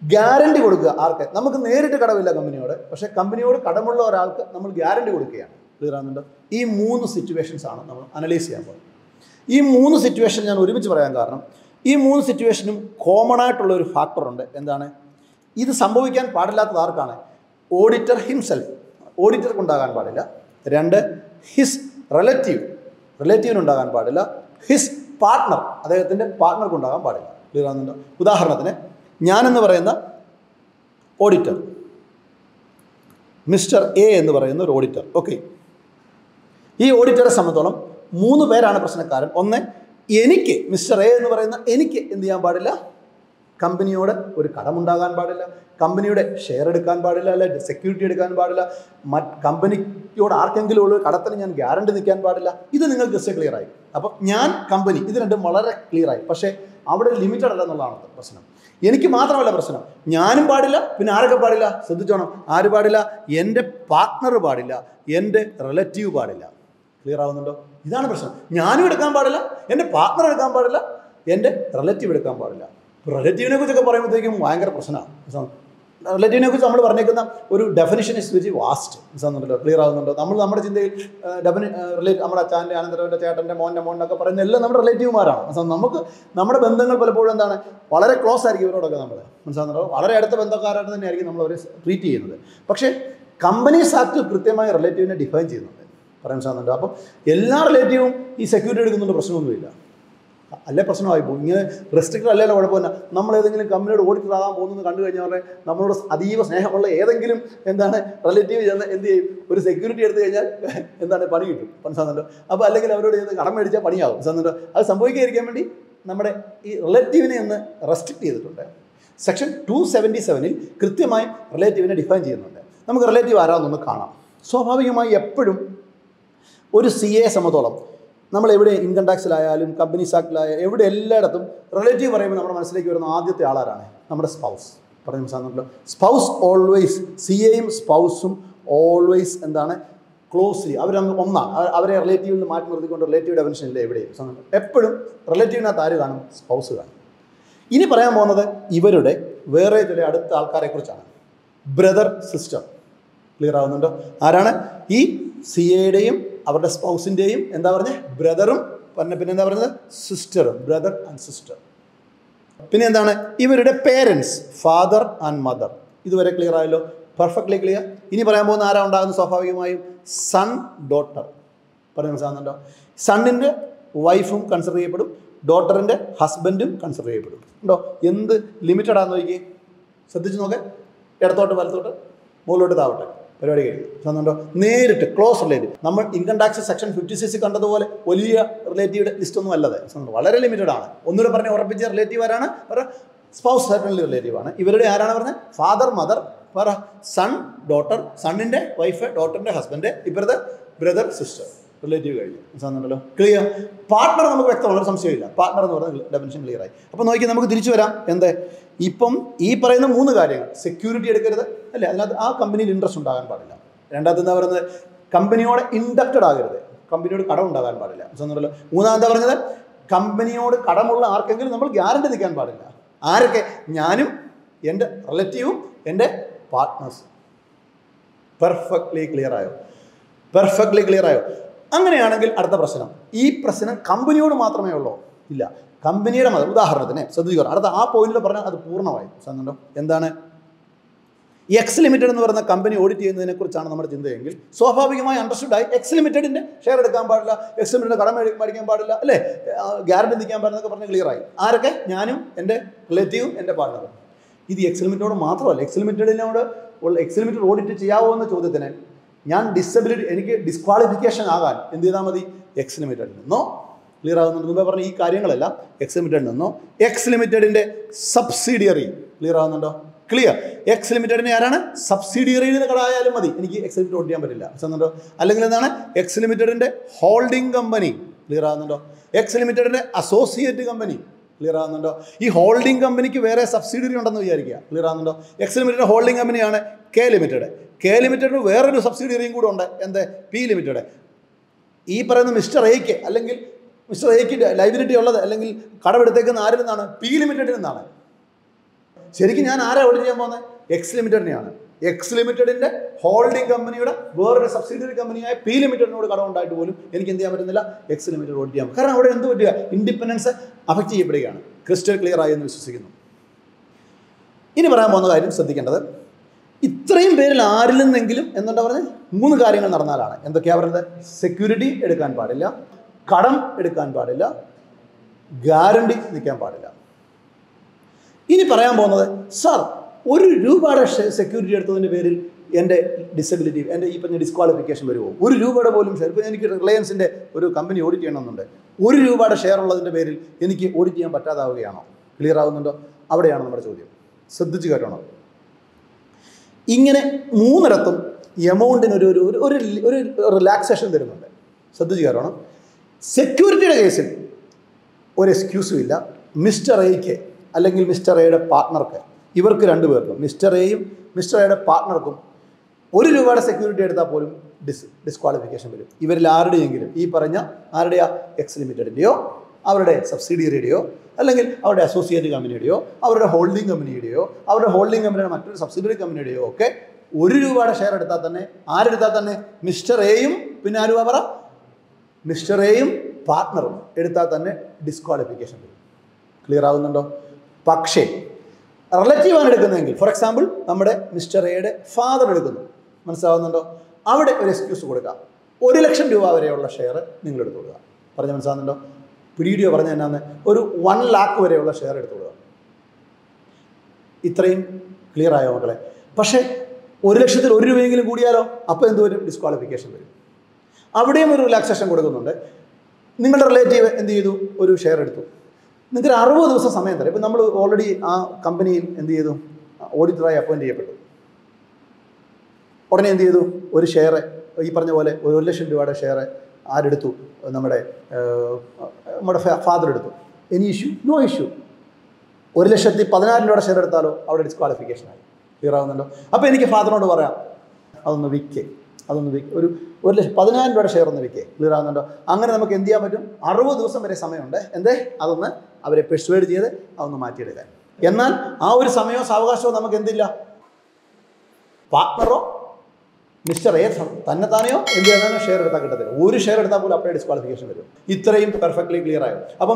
ഗ്യാരണ്ടി കൊടുക്കുക ആർക്ക് നമുക്ക് നേരിട്ട് കടമില്ല കമ്പനിയോട് പക്ഷേ കമ്പനിയോട് കടമുള്ള ഒരാൾക്ക് നമ്മൾ ഗ്യാരണ്ടി കൊടുക്കുകയാണ് ക്ലിയർ ആകുന്നുണ്ടോ ഈ മൂന്ന് സിറ്റുവേഷൻസ് ആണ് നമ്മൾ അനലൈസ് ചെയ്യാൻ പോകുന്നത് ഈ മൂന്ന് സിറ്റുവേഷൻ ഞാൻ ഒരുമിച്ച് പറയാൻ കാരണം ഈ മൂന്ന് സിറ്റുവേഷനും കോമൺ ആയിട്ടുള്ള ഒരു ഫാക്ടറുണ്ട് എന്താണ് ഇത് സംഭവിക്കാൻ പാടില്ലാത്തത് ആർക്കാണ് ഓഡിറ്റർ ഹിംസെൽഫ് ഓഡിറ്റർക്ക് ഉണ്ടാകാൻ പാടില്ല രണ്ട് ഹിസ് റിലേറ്റീവ് റിലേറ്റീവിന് ഉണ്ടാകാൻ പാടില്ല ഹിസ് പാർട്ട്ണർ അദ്ദേഹത്തിൻ്റെ പാർട്ട്ണർക്ക് ഉണ്ടാകാൻ പാടില്ല ക്ലിയർ ആകുന്നുണ്ടോ ഉദാഹരണത്തിന് ഞാനെന്ന് പറയുന്ന ഓഡിറ്റർ മിസ്റ്റർ എ എന്ന് പറയുന്ന ഒരു ഓഡിറ്റർ ഓക്കെ ഈ ഓഡിറ്ററെ സംബന്ധിച്ചോളം മൂന്ന് പേരാണ് പ്രശ്നക്കാരൻ ഒന്ന് എനിക്ക് മിസ്റ്റർ എ എന്ന് പറയുന്ന എനിക്ക് എന്ത് ചെയ്യാൻ പാടില്ല കമ്പനിയോട് ഒരു കടമുണ്ടാകാൻ പാടില്ല കമ്പനിയുടെ ഷെയർ എടുക്കാൻ പാടില്ല അല്ലെ സെക്യൂരിറ്റി എടുക്കാൻ പാടില്ല മറ്റ് കമ്പനിയോട് ആർക്കെങ്കിലും ഉള്ള ഒരു കടത്തിന് ഞാൻ ഗ്യാരണ്ടി നിൽക്കാൻ പാടില്ല ഇത് നിങ്ങൾക്ക് ജസ്റ്റ് ക്ലിയർ ആയി അപ്പോൾ ഞാൻ കമ്പനി ഇത് രണ്ടും വളരെ ക്ലിയർ ആയി പക്ഷേ അവിടെ ലിമിറ്റഡ് അല്ല എന്നുള്ളതാണ് പ്രശ്നം എനിക്ക് മാത്രമല്ല പ്രശ്നം ഞാനും പാടില്ല പിന്നെ ആരൊക്കെ പാടില്ല ശ്രദ്ധിച്ചോണം ആര് പാടില്ല എൻ്റെ പാർട്ട്ണർ പാടില്ല എൻ്റെ റിലേറ്റീവ് പാടില്ല ക്ലിയർ ആവുന്നുണ്ടോ ഇതാണ് പ്രശ്നം ഞാനും എടുക്കാൻ പാടില്ല എൻ്റെ പാർട്ട്ണർ എടുക്കാൻ പാടില്ല എൻ്റെ റിലേറ്റീവ് എടുക്കാൻ പാടില്ല റിലേറ്റീവിനെ കുറിച്ചൊക്കെ പറയുമ്പോഴത്തേക്കും ഭയങ്കര പ്രശ്നമാണ് റിലേറ്റീവിനെ കുറിച്ച് നമ്മൾ പറഞ്ഞേക്കുന്ന ഒരു ഡെഫിനിഷൻ ഇസ് വെരി വാസ്റ്റ് മനസ്സിലാകുന്നുണ്ടല്ലോ ക്ലിയർ ആകുന്നുണ്ടോ നമ്മൾ നമ്മുടെ ചിന്തയിൽ ഡെഫിനി റിലേറ്റ് നമ്മുടെ അച്ഛൻ്റെ അനന്തരവൻ്റെ ചേട്ടൻ്റെ മോൻ്റെ മോനൊക്കെ പറയുന്ന എല്ലാം നമ്മുടെ റിലേറ്റീവുമാരാണ് മനസ്സിലാവും നമുക്ക് നമ്മുടെ ബന്ധങ്ങൾ പലപ്പോഴും എന്താണ് വളരെ ക്ലോസ് ആയിരിക്കും ഇവരോടൊക്കെ നമ്മൾ മനസ്സിലാകുന്നുണ്ടോ വളരെ അടുത്ത ബന്ധക്കാരായിട്ട് തന്നെയായിരിക്കും നമ്മൾ അവരെ ട്രീറ്റ് ചെയ്യുന്നത് പക്ഷേ കമ്പനീസ് ആക്ട് കൃത്യമായി റിലേറ്റീവിനെ ഡിഫൈൻ ചെയ്യുന്നുണ്ട് പറയാൻ സാധിക്കുന്നുണ്ട് അപ്പം എല്ലാ റിലേറ്റീവും ഈ സെക്യൂരിറ്റി എടുക്കുന്നുണ്ട് പ്രശ്നമൊന്നുമില്ല അല്ലേ പ്രശ്നമായി പോകും ഇങ്ങനെ റെസ്ട്രിക്റ്റഡ് അല്ലല്ലോ കുഴപ്പമില്ല നമ്മൾ ഏതെങ്കിലും കമ്പനിയോട് ഓഡിറ്റർ ആകാൻ പോകുന്നത് കണ്ടു കഴിഞ്ഞാൽ അവരെ നമ്മളോട് അതീവ സ്നേഹമുള്ള ഏതെങ്കിലും എന്താണ് റിലേറ്റീവ് ചെന്ന് എന്ത് ചെയ്യും ഒരു സെക്യൂരിറ്റി എടുത്തു കഴിഞ്ഞാൽ എന്താണ് പണി കിട്ടും മനസ്സിലാകുന്നുണ്ടോ അപ്പോൾ അല്ലെങ്കിൽ അവരോട് ചെന്ന് കടം മേടിച്ചാൽ പണിയാവും മനസ്സിലാകുന്നുണ്ടോ അത് സംഭവിക്കാതിരിക്കാൻ വേണ്ടി നമ്മുടെ ഈ റിലേറ്റീവിനെ ഒന്ന് റെസ്ട്രിക്റ്റ് ചെയ്തിട്ടുണ്ട് സെക്ഷൻ ടു സെവൻറ്റി സെവനിൽ കൃത്യമായി റിലേറ്റീവിനെ ഡിഫൈൻ ചെയ്യുന്നുണ്ട് നമുക്ക് റിലേറ്റീവ് ആരാന്നൊന്ന് കാണാം സ്വാഭാവികമായി എപ്പോഴും ഒരു സി എ സമത്തോളം നമ്മൾ എവിടെ ഇൻകം ടാക്സിലായാലും കമ്പനീസ് ആക്ടിലായാലും എവിടെ എല്ലായിടത്തും റിലേറ്റീവ് പറയുമ്പോൾ നമ്മുടെ മനസ്സിലേക്ക് വരുന്ന ആദ്യത്തെ ആളാരാണ് നമ്മുടെ സ്പൗസ് പറഞ്ഞു സാധനമല്ലോ സ്പൗസ് ഓൾവേസ് സി എയും സ്പൗസും ഓൾവേസ് എന്താണ് ക്ലോസ്ലി അവർ ഒന്നാണ് അവ- അവരെ റിലേറ്റീവിൽ നിന്ന് മാറ്റി നിർത്തിക്കൊണ്ട് റിലേറ്റീവ് ഡെഫിനിഷൻ ഇല്ല എവിടെയും സാധനം എപ്പോഴും റിലേറ്റീവിനകത്ത് ആര് കാണും സ്പൗസ് കാണും ഇനി പറയാൻ പോകുന്നത് ഇവരുടെ വേറെ ചില അടുത്ത ആൾക്കാരെ കുറിച്ചാണ് ബ്രദർ സിസ്റ്റർ ക്ലിയർ ആവുന്നുണ്ടോ ആരാണ് ഈ സി എയുടെയും അവരുടെ സ്പൗസിൻ്റെയും എന്താ പറഞ്ഞത് ബ്രദറും പറഞ്ഞ പിന്നെ എന്താ പറഞ്ഞത് സിസ്റ്ററും ബ്രദർ ആൻഡ് സിസ്റ്റർ പിന്നെ എന്താണ് ഇവരുടെ പേരൻസ് ഫാദർ ആൻഡ് മദർ ഇതുവരെ ക്ലിയർ ആയല്ലോ പെർഫെക്റ്റ്ലി ക്ലിയർ ഇനി പറയാൻ പോകുന്ന ആരാ ഉണ്ടാകുന്നത് സ്വാഭാവികമായും സൺ ഡോട്ടർ പറയാൻ സാധിക്കുന്നുണ്ടോ സണ്ണിൻ്റെ വൈഫും കൺസിഡർ ചെയ്യപ്പെടും ഡോട്ടറിൻ്റെ ഹസ്ബൻഡും കൺസിഡർ ചെയ്യപ്പെടും ഉണ്ടോ എന്ത് ലിമിറ്റഡ് ആണെന്ന് നോക്കി ശ്രദ്ധിച്ച് നോക്കെ ഇടത്തോട്ട് വലത്തോട്ട് മുകളിലോട്ട് താവട്ടെ പരിപാടി കഴിഞ്ഞു സാധനമുണ്ടോ നേരിട്ട് ക്ലോസ് റിലേറ്റീവ് നമ്മൾ income tax section fifty six കണ്ടതുപോലെ വലിയ റിലേറ്റീവിടെ ലിസ്റ്റ് ഒന്നും അല്ലത് സാധനം വളരെ ലിമിറ്റഡ് ആണ് ഒന്നുകൂടെ പറഞ്ഞ് ഉറപ്പിച്ച റിലേറ്റീവ് ആരാണ് പറ സ്പൗസ് സർട്ടൻലി റിലേറ്റീവ് ആണ് ഇവരുടെ ആരാണ് പറഞ്ഞത് ഫാദർ മദർ പറ സൺ ഡോട്ടർ സണ്ണിൻ്റെ വൈഫ് ഡോട്ടറിൻ്റെ ഹസ്ബൻഡ് ഇവരുടെ ബ്രദർ സിസ്റ്റർ റിലേറ്റീവ് കഴിഞ്ഞു മനസ്സിലാകുന്നുണ്ടല്ലോ ക്ലിയർ പാർട്ട്ണർ നമുക്ക് വ്യക്തമാണ് ഒരു സംശയമില്ല പാർട്ട്ണർ എന്ന് പറയുന്ന ഡെഫിനിഷൻ ക്ലിയർ ആയി അപ്പോൾ നോക്കി നമുക്ക് തിരിച്ചു വരാം എന്ത് ഇപ്പം ഈ പറയുന്ന മൂന്ന് കാര്യങ്ങൾ സെക്യൂരിറ്റി എടുക്കരുത് അല്ലേ അതിനകത്ത് ആ കമ്പനിയിൽ ഇൻട്രസ്റ്റ് ഉണ്ടാകാൻ പാടില്ല രണ്ടാമത്തെ എന്താ പറയുന്നത് കമ്പനിയോട് ഇൻഡക്റ്റഡ് ആകരുത് കമ്പനിയോട് കടം ഉണ്ടാകാൻ പാടില്ല മനസ്സിലാകുന്നുണ്ടല്ലോ മൂന്നാമത്തെ പറഞ്ഞത് കമ്പനിയോട് കടമുള്ള ആർക്കെങ്കിലും നമ്മൾ ഗ്യാരണ്ടി നിൽക്കാൻ പാടില്ല ആരൊക്കെ ഞാനും എൻ്റെ റിലേറ്റീവും എൻ്റെ പാർട്ട്നേഴ്സും പെർഫെക്റ്റ്ലി ക്ലിയർ ആയോ പെർഫെക്റ്റ്ലി ക്ലിയർ ആയോ അങ്ങനെയാണെങ്കിൽ അടുത്ത പ്രശ്നം ഈ പ്രശ്നം കമ്പനിയോട് മാത്രമേ ഉള്ളൂ ഇല്ല കമ്പനിയുടെ മതം ഉദാഹരണത്തിന് ശ്രദ്ധിക്കുക അടുത്ത ആ പോയിന്റിൽ പറഞ്ഞാൽ അത് പൂർണ്ണമായി സാധനം എന്താണ് എക്സ് ലിമിറ്റഡ് എന്ന് പറയുന്ന കമ്പനി ഓഡിറ്റ് ചെയ്യുന്നതിനെ കുറിച്ചാണ് നമ്മുടെ ചിന്തയെങ്കിൽ സ്വാഭാവികമായി അണ്ടർസ്റ്റുഡ് ആയി എക്സ് ലിമിറ്റഡിൻ്റെ ഷെയർ എടുക്കാൻ പാടില്ല എക്സ് ലിമിറ്റഡ് കടം മേടി- മേടിക്കാൻ പാടില്ല അല്ലേ ഗ്യാരണ്ടി നിൽക്കാൻ പാടില്ലെന്നൊക്കെ പറഞ്ഞ് ക്ലിയർ ആയി ആരൊക്കെ ഞാനും എൻ്റെ റിലേറ്റീവും എൻ്റെ പാർട്ണറും ഇത് എക്സ് ലിമിറ്റഡോട് മാത്രമല്ല എക്സ് ലിമിറ്റഡിനോട് ഉള്ള എക്സ് ലിമിറ്റഡ് ഓഡിറ്റ് ചെയ്യാവോ എന്ന ചോദ്യത്തിന് ഞാൻ ഡിസബിലിറ്റി എനിക്ക് ഡിസ്ക്വാളിഫിക്കേഷൻ ആകാൻ എന്ത് ചെയ്താൽ മതി എക്സ് ലിമിറ്റഡിൽ നിന്നോ ക്ലിയർ ആകുന്നുണ്ട് മുമ്പേ പറഞ്ഞ ഈ കാര്യങ്ങളെല്ലാം എക്സ് ലിമിറ്റഡിൽ നിന്നോ എക്സ് ലിമിറ്റഡിൻ്റെ സബ്സിഡിയറി ക്ലിയർ ആകുന്നുണ്ടോ ക്ലിയർ എക്സ് ലിമിറ്റഡിനെ ആരാണ് സബ്സിഡിയറിയിൽ നിന്ന് കടായാലും മതി എനിക്ക് എക്സ് ലിമിറ്റഡ് ഓട്ട് ചെയ്യാൻ പറ്റില്ല മനസ്സിലാകുന്നുണ്ടോ അല്ലെങ്കിൽ എന്താണ് എക്സ് ലിമിറ്റഡിൻ്റെ ഹോൾഡിംഗ് കമ്പനി ക്ലിയർ ആകുന്നുണ്ടോ എക്സ് ലിമിറ്റഡിൻ്റെ അസോസിയേറ്റ് കമ്പനി ക്ലിയർ ആകുന്നുണ്ടോ ഈ ഹോൾഡിംഗ് കമ്പനിക്ക് വേറെ സബ്സിഡിയറി ഉണ്ടെന്ന് വിചാരിക്കുക ക്ലിയർ ആകുന്നുണ്ടോ എക്സ് ലിമിറ്റഡ് ഹോൾഡിംഗ് കമ്പനിയാണ് കെ ലിമിറ്റഡ് കെ ലിമിറ്റഡിന് വേറൊരു സബ്സിഡിയറിയും കൂടെ ഉണ്ട് എന്ത് പി ലിമിറ്റഡ് ഈ പറയുന്ന മിസ്റ്റർ എക്ക് അല്ലെങ്കിൽ മിസ്റ്റർ എക്ക് ലൈബിലിറ്റി ഉള്ളത് അല്ലെങ്കിൽ കടമെടുത്തേക്കുന്ന ആരിൽ നിന്നാണ് പി ലിമിറ്റഡിൽ നിന്നാണ് ശരിക്കും ഞാൻ ആരാ ഓഡിറ്റ് ചെയ്യാൻ പോകുന്നത് എക്സ് ലിമിറ്റഡിനെയാണ് എക്സ് ലിമിറ്റഡിന്റെ ഹോൾഡിംഗ് കമ്പനിയുടെ വേറൊരു സബ്സിഡിയറി കമ്പനിയായ പി ലിമിറ്റഡിനോട് കടം ഉണ്ടായിട്ട് പോലും എനിക്ക് എന്ത് ചെയ്യാൻ പറ്റുന്നില്ല എക്സ് ലിമിറ്റഡ് ഓഡിറ്റ് ചെയ്യാൻ കാരണം അവിടെ എന്ത് പറ്റുക ഇൻഡിപെൻഡൻസ് അഫക്റ്റ് ചെയ്യപ്പെടുകയാണ് ക്രിസ്റ്റൽ ക്ലിയർ ആയി എന്ന് വിശ്വസിക്കുന്നു ഇനി പറയാൻ പോകുന്ന കാര്യം ശ്രദ്ധിക്കേണ്ടത് ഇത്രയും പേരിൽ ആരിൽ നിന്നെങ്കിലും എന്നുണ്ടാ പറഞ്ഞത് മൂന്ന് കാര്യങ്ങൾ നടന്നാലാണ് എന്തൊക്കെയാ പറയുന്നത് സെക്യൂരിറ്റി എടുക്കാൻ പാടില്ല കടം എടുക്കാൻ പാടില്ല ഗ്യാരണ്ടി നിൽക്കാൻ പാടില്ല ഇനി പറയാൻ പോകുന്നത് സാർ ഒരു രൂപയുടെ സെക്യൂരിറ്റി എടുത്തതിൻ്റെ പേരിൽ എൻ്റെ ഡിസബിലിറ്റി എൻ്റെ ഈ പറഞ്ഞ ഡിസ്ക്വാളിഫിക്കേഷൻ വരുമോ ഒരു രൂപയുടെ പോലും ഷെയർ ഇപ്പോൾ എനിക്ക് റിലയൻസിൻ്റെ ഒരു കമ്പനി ഓഡിറ്റ് ചെയ്യണമെന്നുണ്ട് ഒരു രൂപയുടെ ഷെയർ ഉള്ളതിൻ്റെ പേരിൽ എനിക്ക് ഓഡിറ്റ് ചെയ്യാൻ പറ്റാതാവുകയാണോ ക്ലിയർ ആവുന്നുണ്ടോ അവിടെയാണ് നമ്മുടെ ചോദ്യം ശ്രദ്ധിച്ച് കേട്ടോണം ഇങ്ങനെ മൂന്നിടത്തും എമൗണ്ടിന് ഒരു ഒരു ഒരു ഒരു റിലാക്സേഷൻ തരുന്നുണ്ട് ശ്രദ്ധിച്ച് കയറണം സെക്യൂരിറ്റിയുടെ കേസിൽ ഒരു എക്സ്ക്യൂസും ഇല്ല മിസ്റ്റർ എയ്ക്ക് അല്ലെങ്കിൽ മിസ്റ്റർ എയുടെ പാർട്ട്ണർക്ക് ഇവർക്ക് രണ്ടു പേർക്കും മിസ്റ്റർ എയും മിസ്റ്റർ എയുടെ പാർട്ട്ണർക്കും ഒരു രൂപയുടെ സെക്യൂരിറ്റി എടുത്താൽ പോലും ഡിസ് ഡിസ്ക്വാളിഫിക്കേഷൻ വരും ഇവരിൽ ആരുടെയെങ്കിലും ഈ പറഞ്ഞ ആരുടെയാ എക്സ് ലിമിറ്റഡിൻ്റെയോ അവരുടെ സബ്സിഡിയറിയുടെയോ അല്ലെങ്കിൽ അവരുടെ അസോസിയേറ്റ് കമ്പനിയുടെയോ അവരുടെ ഹോൾഡിംഗ് കമ്പനിയുടെയോ അവരുടെ ഹോൾഡിംഗ് കമ്പനിയുടെ മറ്റൊരു സബ്സിഡിയറി കമ്പനിയുടെയോ ഒക്കെ ഒരു രൂപയുടെ ഷെയർ എടുത്താൽ തന്നെ ആരെടുത്താൽ തന്നെ മിസ്റ്റർ എയും പിന്നെ ആരും പറ മിസ്റ്റർ എയും പാർട്ട്ണറും എടുത്താൽ തന്നെ ഡിസ്ക്വാളിഫിക്കേഷൻ വരും ക്ലിയർ ആവുന്നുണ്ടോ പക്ഷേ റിലേറ്റീവ് ആണ് എടുക്കുന്നതെങ്കിൽ ഫോർ എക്സാമ്പിൾ നമ്മുടെ മിസ്റ്റർ എയുടെ ഫാദർ എടുക്കുന്നു മനസ്സിലാവുന്നുണ്ടോ അവിടെ ഒരു എക്സ്ക്യൂസ് കൊടുക്കാം ഒരു ലക്ഷം രൂപ വരെയുള്ള ഷെയർ നിങ്ങൾ എടുത്തു കൊടുക്കുക പറഞ്ഞ മനസ്സിലാവുന്നുണ്ടോ പിടിയോ പറഞ്ഞ എന്നാന്ന് ഒരു വൺ ലാക്ക് വരെയുള്ള ഷെയർ എടുത്തു കൊടുക്കുക ഇത്രയും ക്ലിയർ ആയോ മക്കളെ പക്ഷേ ഒരു ലക്ഷത്തിൽ ഒരു രൂപയെങ്കിലും കൂടിയാലോ അപ്പോൾ എന്ത് വരും ഡിസ്ക്വാളിഫിക്കേഷൻ വരും അവിടെയും ഒരു റിലാക്സേഷൻ കൊടുക്കുന്നുണ്ട് നിങ്ങളുടെ റിലേറ്റീവ് എന്ത് ചെയ്തു ഒരു ഷെയർ എടുത്തു നിങ്ങൾക്ക് ഒരു അറുപത് ദിവസം സമയം തരാം ഇപ്പം നമ്മൾ ഓൾറെഡി ആ കമ്പനിയിൽ എന്ത് ചെയ്തു ഓഡിറ്ററായി അപ്പോയിൻറ്റ് ചെയ്യപ്പെട്ടു ഉടനെ എന്ത് ചെയ്തു ഒരു ഷെയർ ഈ പറഞ്ഞ പോലെ ഒരു ഒരു ലക്ഷം രൂപയുടെ ഷെയർ ആരെടുത്തു നമ്മുടെ ഏഹ്, നമ്മുടെ ഫാദർ എടുത്തു എനി ഇഷ്യൂ നോ ഇഷ്യൂ ഒരു ലക്ഷത്തി പതിനായിരം രൂപയുടെ ഷെയർ എടുത്താലോ അവിടെ ഡിസ്ക്വാളിഫിക്കേഷൻ ആയി ക്ലിയർ ആവുന്നുണ്ടോ അപ്പോൾ എനിക്ക് ഫാദറിനോട് പറയാം അതൊന്ന് വിൽക്കേ അതൊന്ന് വിൽക്ക് ഒരു ഒരു ലക്ഷം പതിനായിരം രൂപയുടെ ഷെയർ ഒന്ന് വിൽക്കേ ക്ലിയർ ആവുന്നുണ്ടോ അങ്ങനെ നമുക്ക് എന്ത് ചെയ്യാൻ പറ്റും അറുപത് ദിവസം വരെ സമയമുണ്ട് എന്തേ അതൊന്ന് അവരെ പെർsuade ചെയ്ത് അതൊന്ന് മാറ്റിയെടുക്കാൻ എന്നാൽ ആ ഒരു സമയമോ സാവകാശമോ നമുക്ക് എന്തില്ല പാർട്ട്ണറോ മിസ്റ്റർ എ തന്നെ താനെയോ എന്ത് ചെയ്യാനോ ഷെയർ എടുത്താൽ കിട്ടത്തില്ല ഒരു ഷെയർ എടുത്താൽ പോലും അപ്പോഴേ ഡിസ്ക്വാളിഫിക്കേഷൻ വരും ഇത്രയും പെർഫെക്റ്റ്ലി ക്ലിയർ ആയോ അപ്പം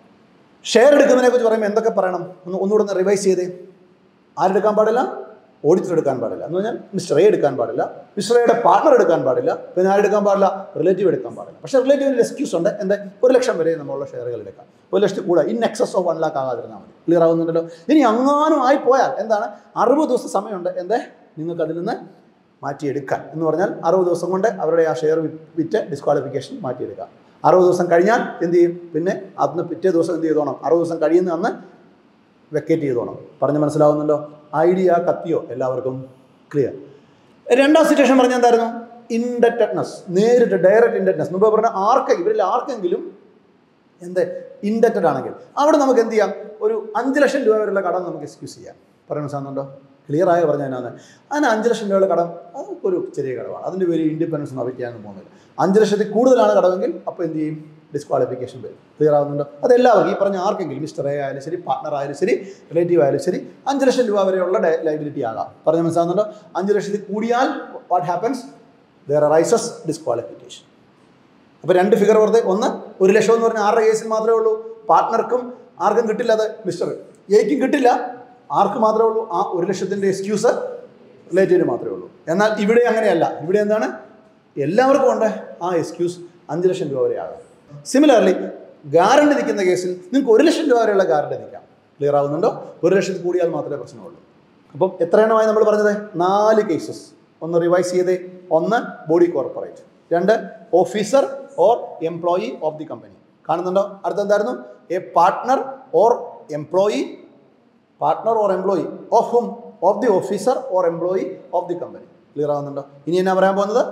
ഷെയർ എടുക്കുന്നതിനെ കുറിച്ച് പറയുമ്പോൾ എന്തൊക്കെ പറയണം ഒന്ന് ഒന്നുകൂടെ ഒന്ന് റിവൈസ് ചെയ്തേ ആരെടുക്കാൻ പാടില്ല ഓഡിറ്റർ എടുക്കാൻ പാടില്ല എന്ന് പറഞ്ഞാൽ മിസ്റ്റർ എ എടുക്കാൻ പാടില്ല മിസ്റ്റർ എയുടെ പാർട്ണർ എടുക്കാൻ പാടില്ല പിന്നെ ആരെടുക്കാൻ പാടില്ല റിലേറ്റീവ് എടുക്കാൻ പാടില്ല പക്ഷേ റിലേറ്റീവിന് എക്സ്ക്യൂസ് ഉണ്ട് എന്താ ഒരു ലക്ഷം വരെ നമ്മളുള്ള ഷെയറുകൾ എടുക്കാം ഒരു ലക്ഷത്തിൽ കൂടെ in excess of one lakh ആകാതിരുന്നാൽ മതി ക്ലിയർ ആവുന്നുണ്ടല്ലോ ഇനി അങ്ങാനും ആയി പോയാൽ എന്താണ് അറുപത് ദിവസം സമയമുണ്ട് എന്തേ നിങ്ങൾക്ക് അതിൽ നിന്ന് മാറ്റിയെടുക്കാൻ എന്ന് പറഞ്ഞാൽ അറുപത് ദിവസം കൊണ്ട് അവരുടെ ആ ഷെയർ വിറ്റ് ഡിസ്ക്വാളിഫിക്കേഷൻ മാറ്റിയെടുക്കാം അറുപത് ദിവസം കഴിഞ്ഞാൽ എന്ത് ചെയ്യും പിന്നെ അന്ന് പിറ്റേ ദിവസം എന്ത് ചെയ്തോണം അറുപത് ദിവസം കഴിയുന്ന അന്ന് വെക്കേറ്റ് ചെയ്തോണം പറഞ്ഞ് മനസ്സിലാവുന്നുണ്ടോ ഐഡിയ കത്തിയോ എല്ലാവർക്കും ക്ലിയർ രണ്ടാം സിറ്റുവേഷൻ പറഞ്ഞ എന്തായിരുന്നു ഇൻഡറ്റഡ്നെസ് നേരിട്ട് ഡയറക്റ്റ് ഇൻഡറ്റഡ്നെസ് മുമ്പ് പറഞ്ഞ ആർക്ക് ഇവരിൽ ആർക്കെങ്കിലും എന്ത് ഇൻഡറ്റഡ് ആണെങ്കിൽ അവിടെ നമുക്ക് എന്ത് ചെയ്യാം ഒരു അഞ്ച് ലക്ഷം രൂപ വരെയുള്ള കടം നമുക്ക് എക്സ്ക്യൂസ് ചെയ്യാം പറയാൻ മനസ്സിലാകുന്നുണ്ടോ ക്ലിയർ ആയോ പറഞ്ഞാൽ അതിനകത്ത് അതിന് അഞ്ച് ലക്ഷം രൂപയുടെ കടം അത് ഒരു ചെറിയ കടമാണ് അതിൻ്റെ പേര് ഇൻഡിപെൻഡൻസ് ഒന്നും ചെയ്യാനൊന്നും പോകുന്നില്ല അഞ്ച് ലക്ഷത്തിൽ കൂടുതലാണ് കടമെങ്കിൽ അപ്പോൾ എന്ത് ചെയ്യും ഡിസ്ക്വാളിഫിക്കേഷൻ വരും ക്ലിയർ ആവുന്നുണ്ടോ അതെല്ലാവർക്കും ഈ പറഞ്ഞ ആർക്കെങ്കിലും മിസ്റ്റർ എ ആയാലും ശരി പാർട്ണർ ആയാലും ശരി റിലേറ്റീവ് ആയാലും ശരി അഞ്ച് ലക്ഷം രൂപ വരെയുള്ള ലൈബിലിറ്റി ആകാം പറഞ്ഞ മനസ്സിലാകുന്നുണ്ടോ അഞ്ച് ലക്ഷത്തിൽ കൂടിയാൽ what happens there rises disqualification അപ്പോൾ രണ്ട് ഫിഗർ വെറുതെ ഒന്ന് ഒരു ലക്ഷം എന്ന് പറഞ്ഞാൽ ആരുടെ കേസിൽ മാത്രമേ ഉള്ളൂ പാർട്ട്ണർക്കും ആർക്കും കിട്ടില്ല അത് മിസ്റ്റർ എയ്ക്കും കിട്ടില്ല ആർക്ക് മാത്രമേ ഉള്ളൂ ആ ഒരു ലക്ഷത്തിൻ്റെ എക്സ്ക്യൂസ് റിലേറ്റീവിന് മാത്രമേ ഉള്ളൂ എന്നാൽ ഇവിടെ അങ്ങനെയല്ല ഇവിടെ എന്താണ് എല്ലാവർക്കും ഉണ്ട് ആ എക്സ്ക്യൂസ് അഞ്ച് ലക്ഷം രൂപ വരെ ആകാം സിമിലർലി ഗ്യാരണ്ടി നിൽക്കുന്ന കേസിൽ നിങ്ങൾക്ക് ഒരു ലക്ഷം രൂപ വരെയുള്ള ഗ്യാരണ്ടി നിൽക്കാം ക്ലിയർ ആവുന്നുണ്ടോ ഒരു ലക്ഷത്തിൽ കൂടിയാൽ മാത്രമേ പ്രശ്നമുള്ളൂ അപ്പം എത്ര എണ്ണമായി നമ്മൾ പറഞ്ഞത് നാല് കേസസ് ഒന്ന് റിവൈസ് ചെയ്തേ ഒന്ന് ബോഡി കോർപ്പറേറ്റ് രണ്ട് officer or employee of the company കാണുന്നുണ്ടോ അടുത്ത എന്തായിരുന്നു a partner or employee partner or employee of hmm of the officer or employee of the company clear ആവുന്നുണ്ടോ ഇനി എന്നാ പറയാൻ പോകുന്നത്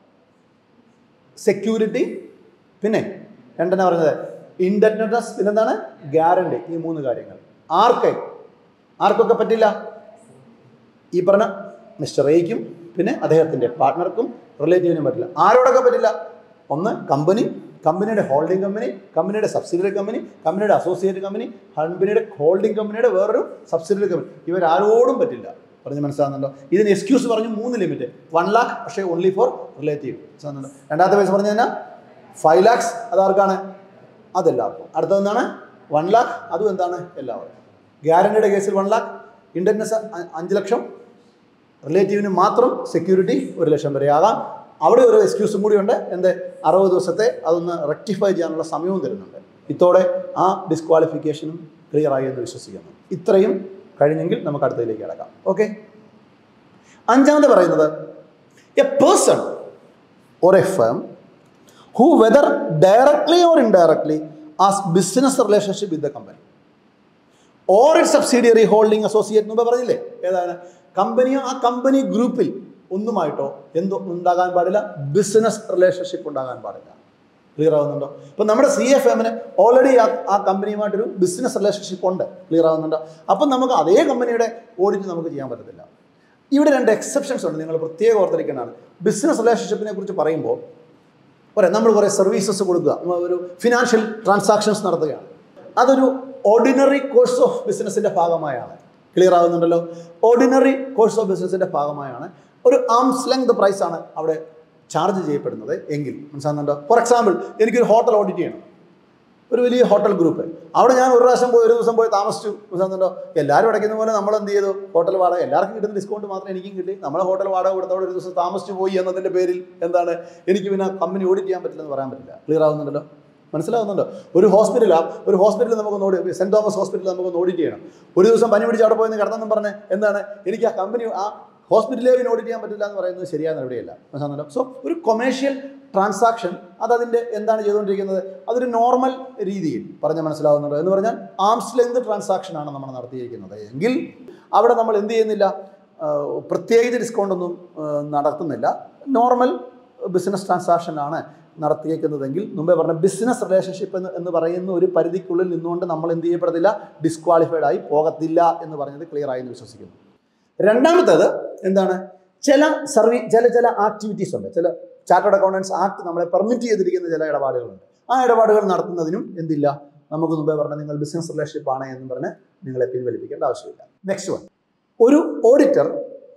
സെക്യൂരിറ്റി പിന്നെ രണ്ടെന്നാ പറഞ്ഞത് ഇൻഡറ്റഡ്നസ് പിന്നെന്താണ് ഗ്യാരണ്ടി ഈ മൂന്ന് കാര്യങ്ങൾ ആർക്ക് ആർക്കൊക്കെ പറ്റില്ല ഈ പറഞ്ഞ മിസ്റ്റർ എയ്ക്കും പിന്നെ അദ്ദേഹത്തിൻ്റെ പാർട്ട്ണർക്കും റിലേറ്റീവിനും പറ്റില്ല ആരോടൊക്കെ പറ്റില്ല ഒന്ന് കമ്പനി കമ്പനിയുടെ ഹോൾഡിംഗ് കമ്പനി കമ്പനിയുടെ സബ്സിഡിയറി കമ്പനി കമ്പനിയുടെ അസോസിയേറ്റ് കമ്പനി കമ്പനിയുടെ ഹോൾഡിംഗ് കമ്പനിയുടെ വേറൊരു സബ്സിഡിയറി കമ്പനി ഇവരാരോടും പറ്റില്ല പറഞ്ഞ് മനസ്സിലാകുന്നുണ്ടോ ഇതിന് എക്സ്ക്യൂസ് പറഞ്ഞു മൂന്ന് ലിമിറ്റ് വൺ ലാക്ക് പക്ഷേ ഓൺലി ഫോർ റിലേറ്റീവ് മനസ്സിലാകുന്നുണ്ടോ രണ്ടാമത്തെ പൈസ പറഞ്ഞു കഴിഞ്ഞാൽ ഫൈവ് ലാക്സ് അതാർക്കാണ് അതെല്ലാവർക്കും അടുത്തതെന്താണ് വൺ ലാക്ക് അതും എന്താണ് എല്ലാവർക്കും ഗ്യാരണ്ടിയുടെ കേസിൽ വൺ ലാക്ക് ഇൻഡൻസ് അഞ്ച് ലക്ഷം റിലേറ്റീവിന് മാത്രം സെക്യൂരിറ്റി ഒരു ലക്ഷം വരെ ആകാം അവിടെ ഒരു എക്സ്ക്യൂസും കൂടിയുണ്ട് എന്ത് അറുപത് ദിവസത്തെ അതൊന്ന് റെക്ടിഫൈ ചെയ്യാനുള്ള സമയവും തരുന്നുണ്ട് ഇത്തോടെ ആ ഡിസ്ക്വാളിഫിക്കേഷനും ക്ലിയർ ആയി എന്ന് വിശ്വസിക്കുന്നു ഇത്രയും കഴിഞ്ഞെങ്കിൽ നമുക്ക് അടുത്തതിലേക്ക് കിടക്കാം ഓക്കെ അഞ്ചാമത് പറയുന്നത് a person or a firm who whether directly or indirectly as business relationship with the company or it subsidiary holding associate മുമ്പ് പറഞ്ഞില്ലേ ഏതാണ് കമ്പനിയോ ആ കമ്പനി ഗ്രൂപ്പിൽ ഒന്നുമായിട്ടോ എന്തോ ഉണ്ടാകാൻ പാടില്ല ബിസിനസ് റിലേഷൻഷിപ്പ് ഉണ്ടാകാൻ പാടില്ല ക്ലിയർ ആവുന്നുണ്ടോ ഇപ്പം നമ്മുടെ സി എഫ് എമ്മിന് ഓൾറെഡി ആ ആ കമ്പനിയുമായിട്ടൊരു ബിസിനസ് റിലേഷൻഷിപ്പ് ഉണ്ട് ക്ലിയർ ആവുന്നുണ്ടോ അപ്പം നമുക്ക് അതേ കമ്പനിയുടെ ഓഡിറ്റ് നമുക്ക് ചെയ്യാൻ പറ്റത്തില്ല ഇവിടെ രണ്ട് എക്സെപ്ഷൻസ് ഉണ്ട് നിങ്ങൾ പ്രത്യേകം ഓർത്തിരിക്കേണ്ടതാണ് ബിസിനസ് റിലേഷൻഷിപ്പിനെ കുറിച്ച് പറയുമ്പോൾ പറയാം നമ്മൾ കുറേ സർവീസസ് കൊടുക്കുക നമ്മൾ ഒരു ഫിനാൻഷ്യൽ ട്രാൻസാക്ഷൻസ് നടത്തുകയാണ് അതൊരു ഓർഡിനറി കോഴ്സ് ഓഫ് ബിസിനസ്സിൻ്റെ ഭാഗമായാണ് ക്ലിയർ ആവുന്നുണ്ടല്ലോ ഓർഡിനറി കോഴ്സ് ഓഫ് ബിസിനസ്സിൻ്റെ ഭാഗമായാണ് ഒരു ആംസ് ലെങ്ത് പ്രൈസ് ആണ് അവിടെ ചാർജ് ചെയ്യപ്പെടുന്നത് എങ്കിൽ മനസ്സിലാകുന്നുണ്ടോ ഫോർ എക്സാമ്പിൾ എനിക്കൊരു ഹോട്ടൽ ഓഡിറ്റ് ചെയ്യണം ഒരു വലിയ ഹോട്ടൽ ഗ്രൂപ്പ് അവിടെ ഞാൻ ഒരു പ്രാവശ്യം പോയി ഒരു ദിവസം പോയി താമസിച്ചു മനസ്സിലാകുന്നുണ്ടോ എല്ലാവരും അടയ്ക്കുന്ന പോലെ നമ്മൾ എന്ത് ചെയ്തു ഹോട്ടൽ വാടക എല്ലാവർക്കും കിട്ടുന്ന ഡിസ്കൗണ്ട് മാത്രം എനിക്കും കിട്ടി നമ്മൾ ഹോട്ടൽ വാടക കൊടുത്തവിടെ ഒരു ദിവസം താമസിച്ചു പോയി എന്നതിൻ്റെ പേരിൽ എന്താണ് എനിക്ക് പിന്നെ കമ്പനി ഓഡിറ്റ് ചെയ്യാൻ പറ്റില്ലെന്ന് പറയാൻ പറ്റില്ല ക്ലിയർ ആവുന്നുണ്ടല്ലോ മനസ്സിലാവുന്നുണ്ടോ ഒരു ഹോസ്പിറ്റലാണ് ഒരു ഹോസ്പിറ്റലിൽ നമുക്ക് ഓടി സെൻറ് തോമസ് ഹോസ്പിറ്റലിൽ നമുക്ക് ഓഡിറ്റ് ചെയ്യണം ഒരു ദിവസം പനി പിടിച്ച് അവിടെ പോയി കിടന്നെന്നും പറഞ്ഞ് എന്താണ് എനിക്ക് ആ കമ്പനി ആ ഹോസ്പിറ്റലിൽ പിന്നെ ഓഡിറ്റ് ചെയ്യാൻ പറ്റില്ല എന്ന് പറയുന്നത് ശരിയായ നടപടിയല്ല മനസ്സിലാകുന്നുണ്ടോ സോ ഒരു കൊമേഴ്ഷ്യൽ ട്രാൻസാക്ഷൻ അതതിൻ്റെ എന്താണ് ചെയ്തുകൊണ്ടിരിക്കുന്നത് അതൊരു നോർമൽ രീതിയിൽ പറഞ്ഞ് മനസ്സിലാവുന്നുണ്ടോ എന്ന് പറഞ്ഞാൽ ആംസ് ലെങ്ത് ട്രാൻസാക്ഷൻ ആണ് നമ്മൾ നടത്തിയിരിക്കുന്നത് എങ്കിൽ അവിടെ നമ്മൾ എന്ത് ചെയ്യുന്നില്ല ആ, പ്രത്യേകിച്ച് ഡിസ്കൗണ്ട് ഒന്നും ആ, നടത്തുന്നില്ല നോർമൽ ബിസിനസ് ട്രാൻസാക്ഷൻ ആണ് നടത്തിയേക്കുന്നതെങ്കിൽ മുമ്പേ പറഞ്ഞ ബിസിനസ് റിലേഷൻഷിപ്പ് എന്ന് എന്ന് പറയുന്ന ഒരു പരിധിക്കുള്ളിൽ നിന്നുകൊണ്ട് നമ്മൾ എന്ത് ചെയ്യപ്പെടത്തില്ല ഡിസ്ക്വാളിഫൈഡ് ആയി പോകത്തില്ല എന്ന് പറഞ്ഞത് ക്ലിയർ ആയി എന്ന് വിശ്വസിക്കുന്നു രണ്ടാമത്തേത് എന്താണ് ചില സർവീ ചില ചില ആക്ടിവിറ്റീസ് ഉണ്ട് ചില ചാർട്ടേഡ് അക്കൗണ്ടൻസ് ആക്ട് നമ്മളെ പെർമിറ്റ് ചെയ്തിരിക്കുന്ന ചില ഇടപാടുകളുണ്ട് ആ ഇടപാടുകൾ നടത്തുന്നതിനും എന്തില്ല നമുക്ക് മുമ്പേ പറഞ്ഞ നിങ്ങൾ ബിസിനസ് റിലേഷൻഷിപ്പ് ആണ് എന്ന് പറഞ്ഞ് നിങ്ങളെ പിൻവലിപ്പിക്കേണ്ട ആവശ്യമില്ല നെക്സ്റ്റ് വൺ ഒരു ഓഡിറ്റർ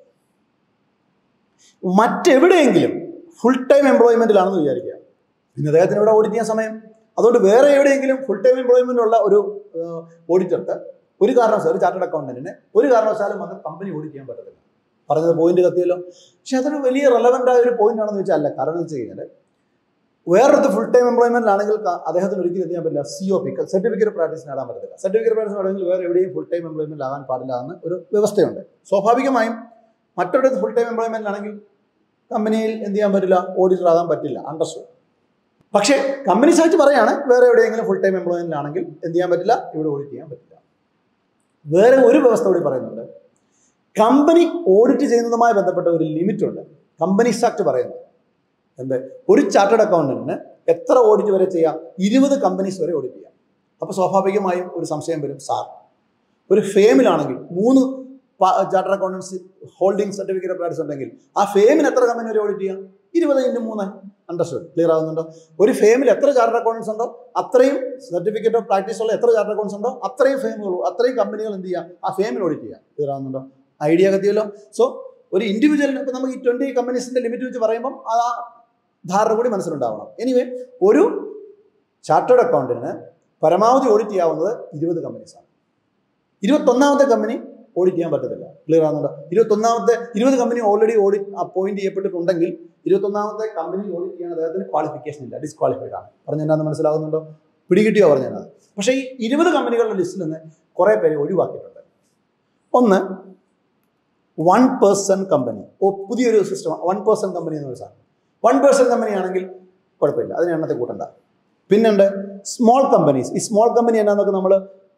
മറ്റെവിടെയെങ്കിലും ഫുൾ ടൈം എംപ്ലോയ്മെന്റിലാണെന്ന് വിചാരിക്കുക പിന്നെ അദ്ദേഹത്തിന് ഇവിടെ ഓഡിറ്റ് ചെയ്യാൻ സമയം അതുകൊണ്ട് വേറെ എവിടെയെങ്കിലും ഫുൾ ടൈം എംപ്ലോയ്മെന്റ് ഉള്ള ഒരു ഓഡിറ്റർക്ക് ഒരു കാരണവശാലും ഒരു ചാർട്ടേഡ് അക്കൗണ്ടന്റിന് ഒരു കാരണവശാലും വന്ന് കമ്പനി ഓഡിറ്റ് ചെയ്യാൻ പറ്റത്തില്ല പറഞ്ഞത് പോയിന്റ് കത്തിയല്ലോ പക്ഷെ അതൊരു വലിയ റെലവൻ്റ് ആയ ഒരു പോയിന്റ് ആണെന്ന് വെച്ചാൽ അല്ല കാരണം എന്ന് വെച്ച് കഴിഞ്ഞാൽ വേറൊരു ഫുൾ ടൈം എംപ്ലോയ്മെന്റിലാണെങ്കിൽ ക- അദ്ദേഹത്തിന് ഒരിക്കലും എന്ത് ചെയ്യാൻ പറ്റില്ല C O P certificate practice നേടാൻ പറ്റത്തില്ല സർട്ടിഫിക്കറ്റ് പ്രാക്ടീസ് നേടണമെങ്കിൽ വേറെ എവിടെയും ഫുൾ ടൈം എംപ്ലോയ്മെന്റ് ആകാൻ പാടില്ല എന്ന് ഒരു വ്യവസ്ഥയുണ്ട് സ്വാഭാവികമായും മറ്റൊരിടത്ത് ഫുൾ ടൈം എംപ്ലോയ്മെന്റിലാണെങ്കിൽ കമ്പനിയിൽ എന്ത് ചെയ്യാൻ പറ്റില്ല ഓഡിറ്റർ ആകാൻ പറ്റില്ല അണ്ടർസ്റ്റു പക്ഷേ കമ്പനി സാറ്റ് പറയാണ് വേറെ എവിടെയെങ്കിലും ഫുൾ ടൈം എംപ്ലോയ്മെന്റിലാണെങ്കിൽ എന്ത് ചെയ്യാൻ പറ്റില്ല ഇവിടെ ഓഡിറ്റ് ചെയ്യാൻ പറ്റില്ല വേറെ ഒരു വ്യവസ്ഥ കൂടി പറയുന്നുണ്ട് കമ്പനി ഓഡിറ്റ് ചെയ്യുന്നതുമായി ബന്ധപ്പെട്ട ഒരു ലിമിറ്റ് ഉണ്ട് കമ്പനീസ് ആക്ട് പറയുന്നത് എന്ത് ഒരു ചാർട്ടേഡ് അക്കൗണ്ടന്റിന് എത്ര ഓഡിറ്റ് വരെ ചെയ്യാം ഇരുപത് കമ്പനീസ് വരെ ഓഡിറ്റ് ചെയ്യാം അപ്പോൾ സ്വാഭാവികമായും ഒരു സംശയം വരും സാർ ഒരു ഫേമിലാണെങ്കിൽ മൂന്ന് charter accountancy holding certificate practice ഉണ്ടെങ്കിൽ ആ ഫേമിന് എത്ര കമ്പനി വരെ ഓഡിറ്റ് ചെയ്യാം ഇരുപത് ഇൻറ്റു മൂന്ന് അണ്ടർസ്റ്റുഡ് ക്ലിയർ ആവുന്നുണ്ടോ ഒരു ഫേമിൽ എത്ര ചാർട്ടർ അക്കൗണ്ടൻസ് ഉണ്ടോ അത്രയും സർട്ടിഫിക്കറ്റ് ഓഫ് പ്രാക്ടീസ് ഉള്ള എത്ര ചാർട്ടർ അക്കൗണ്ട്സ് ഉണ്ടോ അത്രയും ഫേമുകൾ അത്രയും കമ്പനികൾ എന്ത് ചെയ്യാം ആ ഫേമിൽ ഓഡിറ്റ് ചെയ്യാം ക്ലിയർ ആവുന്നുണ്ടോ ഐഡിയ കത്തിയല്ലോ സോ ഒരു ഇൻഡിവിജ്വലിന് ഇപ്പം നമുക്ക് ഈ ട്വൻറ്റി കമ്പനീസിൻ്റെ ലിമിറ്റ് വെച്ച് പറയുമ്പം ആ ധാരണ കൂടി മനസ്സിലുണ്ടാവണം എനിവേ ഒരു ചാർട്ടേഡ് അക്കൗണ്ടിന് പരമാവധി ഓഡിറ്റ് ചെയ്യാവുന്നത് ഇരുപത് കമ്പനീസാണ് ഇരുപത്തൊന്നാമത്തെ കമ്പനി ഓഡിറ്റ് ചെയ്യാൻ പറ്റത്തില്ല ക്ലിയർ ആകുന്നുണ്ടോ ഇരുപത്തൊന്നാമത്തെ ഇരുപത് കമ്പനി ഓൾറെഡി ഓഡിറ്റ് അപ്പോയിന്റ് ചെയ്യപ്പെട്ടിട്ടുണ്ടെങ്കിൽ ഇരുപത്തൊന്നാമത്തെ കമ്പനി ഓഡിറ്റ് ചെയ്യാൻ അദ്ദേഹത്തിന് ക്വാളിഫിക്കേഷൻ ഇല്ല ഡിസ്ക്വാളിഫൈഡ് ആണ് പറഞ്ഞെന്നാന്ന് മനസ്സിലാകുന്നുണ്ടോ പിടികിട്ടിയോ പറഞ്ഞത് പക്ഷേ ഈ ഇരുപത് കമ്പനികളുടെ ലിസ്റ്റിൽ നിന്ന് കുറേ പേര് ഒഴിവാക്കിയിട്ടുണ്ട് ഒന്ന് വൺ പേഴ്സൺ കമ്പനി ഓ പുതിയൊരു സിസ്റ്റം വൺ പേഴ്സൺ കമ്പനി എന്നൊരു സാധനം വൺ പേഴ്സൺ കമ്പനി ആണെങ്കിൽ കുഴപ്പമില്ല അതിന് എണ്ണത്തെ കൂട്ടണ്ട പിന്നുണ്ട് സ്മോൾ കമ്പനീസ് ഈ സ്മോൾ കമ്പനി എന്നാന്നൊക്കെ നമ്മൾ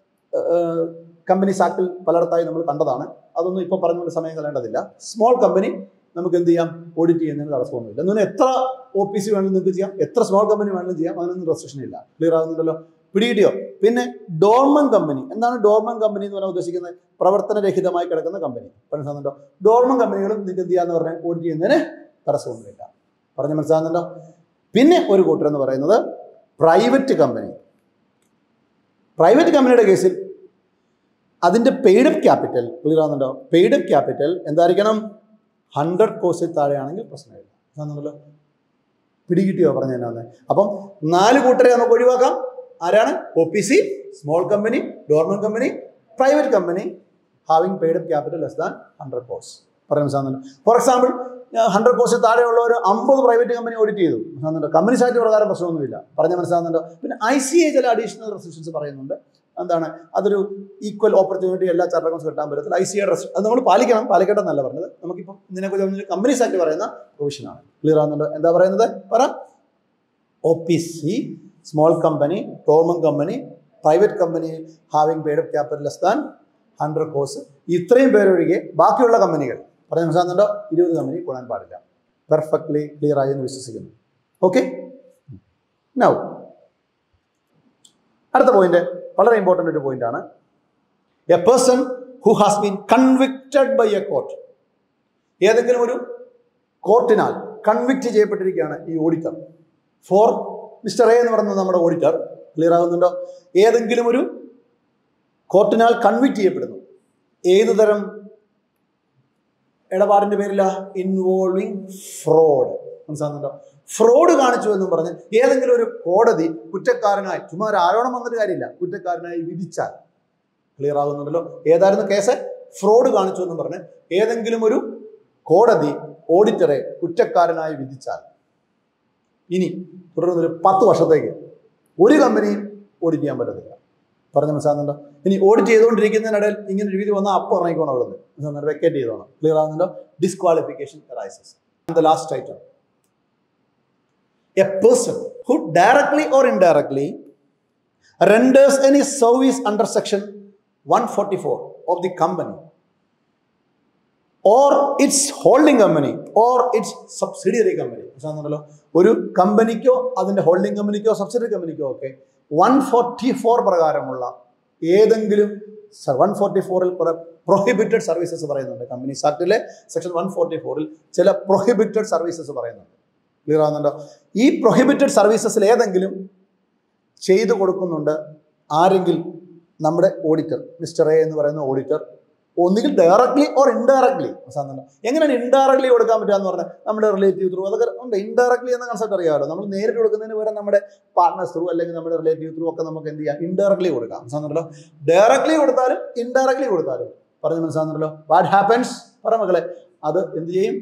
കമ്പനീസ് ആക്ടിൽ പലയിടത്തായി നമ്മൾ കണ്ടതാണ് അതൊന്നും ഇപ്പോൾ പറഞ്ഞുകൊണ്ട് സമയം കളയേണ്ടതില്ല സ്മോൾ കമ്പനി നമുക്ക് എന്ത് ചെയ്യാം ഓഡിറ്റ് ചെയ്യുന്നതിന് തടസ്സമൊന്നുമില്ല എന്ന് പറഞ്ഞാൽ എത്ര ഒ പി സി വേണമെങ്കിലും നിങ്ങൾക്ക് ചെയ്യാം എത്ര സ്മോൾ കമ്പനി വേണമെങ്കിലും ചെയ്യാം അതിനൊന്നും റെസ്ട്രിക്ഷൻ ഇല്ല ക്ലിയർ ആകുന്നുണ്ടല്ലോ പിടികിട്ടിയോ പിന്നെ ഡോർമൻ കമ്പനി എന്താണ് ഡോർമൻ കമ്പനി എന്ന് പറഞ്ഞാൽ ഉദ്ദേശിക്കുന്നത് പ്രവർത്തനരഹിതമായി കിടക്കുന്ന കമ്പനി മനസ്സിലാകുന്നുണ്ടോ ഡോർമൻ കമ്പനികളും നിങ്ങൾക്ക് എന്ത് ചെയ്യാന്ന് പറഞ്ഞാൽ ഓഡിറ്റ് ചെയ്യുന്നതിന് തടസ്സമൊന്നുമില്ല പറഞ്ഞ് മനസ്സിലാകുന്നുണ്ടോ പിന്നെ ഒരു കൂട്ടർ എന്ന് പറയുന്നത് പ്രൈവറ്റ് കമ്പനി പ്രൈവറ്റ് കമ്പനിയുടെ കേസിൽ അതിൻ്റെ പെയ്ഡ് അപ്പ് ക്യാപിറ്റൽ ക്ലിയർ ആകുന്നുണ്ടോ പെയ്ഡ് അപ്പ് ക്യാപിറ്റൽ എന്തായിരിക്കണം ഹൺഡ്രഡ് കോഴ്സിൽ താഴെയാണെങ്കിൽ പ്രശ്നമില്ല അതാണല്ലോ പിടികിട്ടിയോ പറഞ്ഞു തന്നെ അപ്പം നാല് കൂട്ടരെ നമുക്ക് ഒഴിവാക്കാം ആരാണ് O P C small company government company private company having paid up capital less than hundred crores പറയുന്ന സാധനം ഫോർ എക്സാമ്പിൾ ഹൺഡ്രഡ് കോഴ്സിൽ താഴെയുള്ള ഒരു അമ്പത് പ്രൈവറ്റ് കമ്പനി ഓഡിറ്റ് ചെയ്തു സാധനം കമ്പനി സാറ്റ് പ്രകാരം പ്രശ്നമൊന്നുമില്ല പറഞ്ഞ മനസ്സിലാകുന്നുണ്ടോ പിന്നെ ഐ സി ഐ ചില അഡീഷണൽ റെസ്ട്രിക്ഷൻസ് പറയുന്നുണ്ട് എന്താണ് അതൊരു ഈക്വൽ ഓപ്പർച്യൂണിറ്റി എല്ലാ ചാർട്ടർ അക്കൗണ്ട്സ് കിട്ടാൻ പറ്റത്തില്ല ഐ സി ഐ റെസ്റ്റ് അത് നമ്മൾ പാലിക്കണം പാലിക്കട്ടെ എന്നല്ല പറഞ്ഞത് നമുക്കിപ്പോൾ ഇതിനെക്കുറിച്ച് കമ്പനി സാറ്റ് പറയുന്ന പ്രൊവിഷനാണ് ക്ലിയർ ആകുന്നുണ്ടോ എന്താ പറയുന്നത് പറ O P C small company government company private company having paid up capital less than hundred crores ഇത്രയും പേരൊഴികെ ബാക്കിയുള്ള കമ്പനികൾ പറഞ്ഞ മനസ്സിലാകുന്നുണ്ടോ ഇരുപത് കമ്പനി കൂടാൻ പാടില്ല പെർഫെക്റ്റ്ലി ക്ലിയർ ആയി എന്ന് വിശ്വസിക്കുന്നു ഓക്കെ നൗ അടുത്ത പോയിന്റ് വളരെ ഇമ്പോർട്ടൻ്റ് ഒരു പോയിന്റ് ആണ് a person who has been convicted by a court ഏതെങ്കിലും ഒരു കോർട്ടിനാൽ കൺവിക്റ്റ് ചെയ്യപ്പെട്ടിരിക്കുകയാണ് ഈ ഓഡിറ്റർ ഫോർ മിസ്റ്റർ എ എന്ന് പറയുന്നത് നമ്മുടെ ഓഡിറ്റർ ക്ലിയർ ആകുന്നുണ്ടോ ഏതെങ്കിലും ഒരു കോർട്ടിനാൽ കൺവിക്റ്റ് ചെയ്യപ്പെടുന്നു ഏതു തരം ഇടപാടിന്റെ പേരില ഇൻവോൾവിങ് ഫ്രോഡ് മനസ്സിലാകുന്നുണ്ടോ ഫ്രോഡ് കാണിച്ചു എന്നും പറഞ്ഞ് ഏതെങ്കിലും ഒരു കോടതി കുറ്റക്കാരനായി ചുമ്മാ ഒരു ആരോപണം വന്നിട്ട് കാര്യമില്ല കുറ്റക്കാരനായി വിധിച്ചാൽ ക്ലിയർ ആകുന്നുണ്ടല്ലോ ഏതായിരുന്നു കേസ് ഫ്രോഡ് കാണിച്ചു എന്നും പറഞ്ഞ് ഏതെങ്കിലും ഒരു കോടതി ഓഡിറ്ററെ കുറ്റക്കാരനായി വിധിച്ചാൽ ഇനി തുടർന്ന് ഒരു പത്ത് വർഷത്തേക്ക് ഒരു കമ്പനിയും ഓഡിറ്റ് ചെയ്യാൻ പറ്റത്തില്ല പറഞ്ഞ മനസ്സിലാകുന്നുണ്ടോ ഇനി ഓഡിറ്റ് ചെയ്തുകൊണ്ടിരിക്കുന്നതിനിടയിൽ ഇങ്ങനെ ഒരു വിധി വന്നാൽ അപ്പോൾ ഇറങ്ങിക്കോണം അവിടെ നിന്ന് വെക്കേറ്റ് ചെയ്തോണം ക്ലിയർ ആകുന്നുണ്ടോ disqualification arises the last item a person who directly or indirectly renders any service under section 144 of the company or its holding company or its subsidiary company മനസ്സിലാകുന്നുണ്ടല്ലോ ഒരു കമ്പനിക്കോ അതിന്റെ ഹോൾഡിംഗ് കമ്പനിക്കോ സബ്സിഡറി കമ്പനിക്കോ ഒക്കെ one forty four പ്രകാരമുള്ള ഏതെങ്കിലും one forty ഫോറിൽ കുറെ prohibited services പറയുന്നുണ്ട് കമ്പനി ആക്ടിലെ സെക്ഷൻ വൺ ഫോർട്ടി ഫോറിൽ ചില പ്രൊഹിബിറ്റഡ് സർവീസസ് പറയുന്നുണ്ട് ക്ലിയർ ആകുന്നുണ്ടോ ഈ പ്രൊഹിബിറ്റഡ് സർവീസസിൽ ഏതെങ്കിലും ചെയ്തു കൊടുക്കുന്നുണ്ട് ആരെങ്കിലും നമ്മുടെ ഓഡിറ്റർ മിസ്റ്റർ എ എന്ന് പറയുന്ന ഓഡിറ്റർ ഒന്നുകിൽ ഡയറക്ട്ലി ഓർ ഇൻഡയറക്ട്ലി സാധനം എങ്ങനെയാണ് ഇൻഡയറക്ട്ലി കൊടുക്കാൻ പറ്റുക എന്ന് പറഞ്ഞാൽ നമ്മുടെ റിലേറ്റീവ് ത്രൂ അതൊക്കെ ഉണ്ട് ഇൻഡയറക്ട്ലി എന്ന കൺസെപ്റ്റ് അറിയാമല്ലോ നമ്മൾ നേരിട്ട് കൊടുക്കുന്നതിന് പകരം നമ്മുടെ പാർട്ട്നേഴ്സ് ത്രൂ അല്ലെങ്കിൽ നമ്മുടെ റിലേറ്റീവ് ത്രൂ ഒക്കെ നമുക്ക് എന്ത് ചെയ്യാം ഇൻഡയറക്ട്ലി കൊടുക്കാം സാധനമല്ലോ ഡയറക്ട്ലി കൊടുത്താലും ഇൻഡയറക്ട്ലി കൊടുത്താലും പറഞ്ഞു മനസ്സിലാകുന്നല്ലോ വാട്ട് ഹാപ്പൻസ് പറ മക്കളെ അത് എന്ത് ചെയ്യും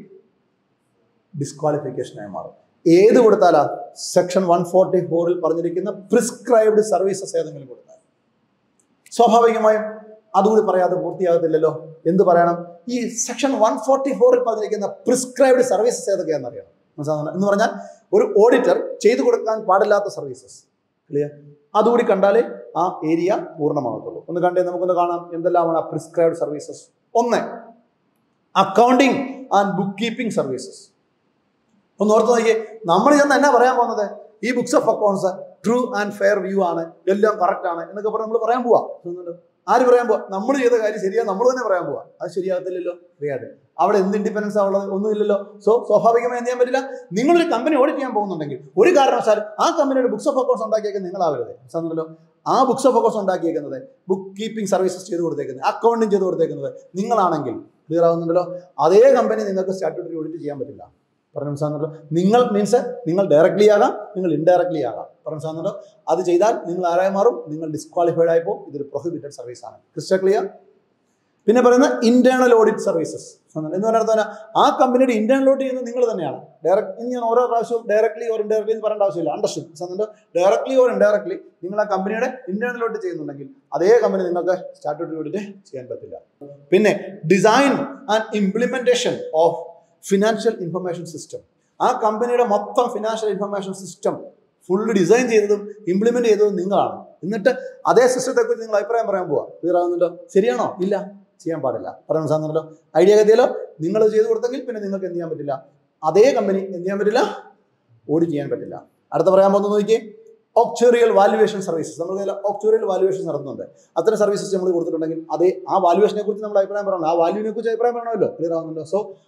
ഡിസ്ക്വാളിഫിക്കേഷനായി മാറും ഏത് കൊടുത്താലാ സെക്ഷൻ വൺ ഫോർട്ടി ഫോറിൽ പറഞ്ഞിരിക്കുന്ന പ്രിസ്ക്രൈബ്ഡ് സർവീസസ് ഏതെങ്കിലും കൊടുത്താൽ സ്വാഭാവികമായും അതുകൂടി പറയാതെ പൂർത്തിയാകത്തില്ലല്ലോ എന്ത് പറയണം ഈ സെക്ഷൻ വൺ ഫോർട്ടി ഫോറിൽ പറഞ്ഞിരിക്കുന്ന പ്രിസ്ക്രൈബ്ഡ് സർവീസസ് ഏതൊക്കെയാണെന്ന് അറിയണം മനസ്സിലാകുന്നു എന്ന് പറഞ്ഞാൽ ഒരു ഓഡിറ്റർ ചെയ്തു കൊടുക്കാൻ പാടില്ലാത്ത സർവീസസ് ക്ലിയർ അതുകൂടി കണ്ടാലേ ആ ഏരിയ പൂർണ്ണമാകത്തുള്ളൂ ഒന്ന് കണ്ടേ നമുക്കൊന്ന് കാണാം എന്തെല്ലാമാണ് ആ പ്രിസ്ക്രൈബ്ഡ് സർവീസസ് ഒന്ന് accounting and book keeping services ഒന്ന് ഓർത്ത് നോക്കിയേ നമ്മൾ ചെന്ന് എന്നാ പറയാൻ പോകുന്നത് ഈ books of accounts true and fair view ആണ് എല്ലാം കറക്റ്റ് ആണ് എന്നൊക്കെ പറഞ്ഞ് നമ്മൾ പറയാൻ പോവാ തോന്നുന്നല്ലോ ആര് പറയാൻ പോവാ നമ്മൾ ചെയ്ത കാര്യം ശരിയാ നമ്മൾ തന്നെ പറയാൻ പോവാ അത് ശരിയാകത്തില്ലല്ലോ അറിയാതെ അവിടെ എന്ത് ഇൻഡിപെൻഡൻസ് ഉള്ളത് ഒന്നുമില്ലല്ലോ സോ സ്വാഭാവികമായി എന്ത് ചെയ്യാൻ പറ്റില്ല നിങ്ങളൊരു കമ്പനി ഓഡിറ്റ് ചെയ്യാൻ പോകുന്നുണ്ടെങ്കിൽ ഒരു കാരണവശാലും ആ കമ്പനിയുടെ ബുക്സ് ഓഫ് അക്കൗണ്ട്സ് ഉണ്ടാക്കിയേക്കുന്നത് നിങ്ങളാവരുത് സാധനമല്ലോ ആ ബുക്സ് ഓഫ് അക്കൗണ്ട്സ് ഉണ്ടാക്കിയേക്കുന്നത് ബുക്ക് കീപ്പിംഗ് സർവീസസ് ചെയ്ത് കൊടുത്തേക്കുന്നത് അക്കൗണ്ടിങ് ചെയ്ത് കൊടുത്തേക്കുന്നത് നിങ്ങളാണെങ്കിൽ ക്ലിയർ ആവുന്നുണ്ടല്ലോ അതേ കമ്പനി നിങ്ങൾക്ക് സ്റ്റാറ്റ്യൂട്ടറി ഓഡിറ്റ് ചെയ്യാൻ പറ്റില്ല പറഞ്ഞു മനസ്സിലാകുന്നല്ലോ നിങ്ങൾ മീൻസ് നിങ്ങൾ ഡയറക്ട്ലി ആകാം നിങ്ങൾ ഇൻഡയറക്ട്ലി ആകാം പറഞ്ഞു മനസ്സിലാകുന്നല്ലോ അത് ചെയ്താൽ നിങ്ങൾ ആരായി മാറും നിങ്ങൾ ഡിസ്ക്വാളിഫൈഡ് ആയി പോകും ഇതൊരു പ്രൊഹിബിറ്റഡ് സർവീസ് ആണ് ക്രിസ്റ്റൽ ക്ലിയർ പിന്നെ പറയുന്ന ഇന്റേണൽ ഓഡിറ്റ് സർവീസസ് എന്ന് പറയുന്നത് ആ കമ്പനിയുടെ ഇന്റേണൽ ഓഡിറ്റ് ചെയ്യുന്നത് നിങ്ങൾ തന്നെയാണ് ഡയറക്ട് ഇനി ഞാൻ ഓരോ പ്രാവശ്യവും ഡയറക്ട്ലി ഓർ ഇൻഡയറക്ട്ലി എന്ന് പറയേണ്ട ആവശ്യമില്ല അണ്ടർസ്റ്റുഡ് ഡയറക്ട്ലി ഓർ ഇൻഡയറക്ട്ലി നിങ്ങൾ ആ കമ്പനിയുടെ ഇന്റേണൽ ഓഡിറ്റ് ചെയ്യുന്നുണ്ടെങ്കിൽ അതേ കമ്പനി നിങ്ങൾക്ക് സ്റ്റാറ്റ്യൂട്ടറി ഓഡിറ്റ് ചെയ്യാൻ പറ്റില്ല പിന്നെ design and implementation of financial information system ആ കമ്പനിയുടെ മൊത്തം financial information system full design ചെയ്തതും ഇംപ്ലിമെന്റ് ചെയ്തതും നിങ്ങളാണ് എന്നിട്ട് അതേ സിസ്റ്റത്തെക്കുറിച്ച് നിങ്ങൾ അഭിപ്രായം പറയാൻ പോവാ ക്ലിയർ ആകുന്നുണ്ടോ ശരിയാണോ ഇല്ല ചെയ്യാൻ പാടില്ല പറയാൻ സാധനമല്ലോ ഐഡിയ ഗതിയിലോ നിങ്ങൾ ചെയ്തു കൊടുത്തെങ്കിൽ പിന്നെ നിങ്ങൾക്ക് എന്ത് ചെയ്യാൻ പറ്റില്ല അതേ കമ്പനി എന്ത് ചെയ്യാൻ പറ്റില്ല ഓഡിറ്റ് ചെയ്യാൻ പറ്റില്ല അടുത്ത പറയാൻ പോകുന്നത് നോക്കിയേ ഓക്ചോറിയൽ വാല്യുവേഷൻ സർവീസസ് നമ്മൾ ഓക്ചോറിയൽ വാല്യുവേഷൻ നടത്തുന്നുണ്ട് അത്തരം സർവീസസ് നമ്മൾ കൊടുത്തിട്ടുണ്ടെങ്കിൽ അതേ ആ വാല്യുവേഷനെ കുറിച്ച് നമ്മുടെ അഭിപ്രായം പറയണം ആ വാല്യൂവിനെ കുറിച്ച് അഭിപ്രായം പറയണമല്ലോ ക്ലിയർ ആവുന്നുണ്ടോ സോ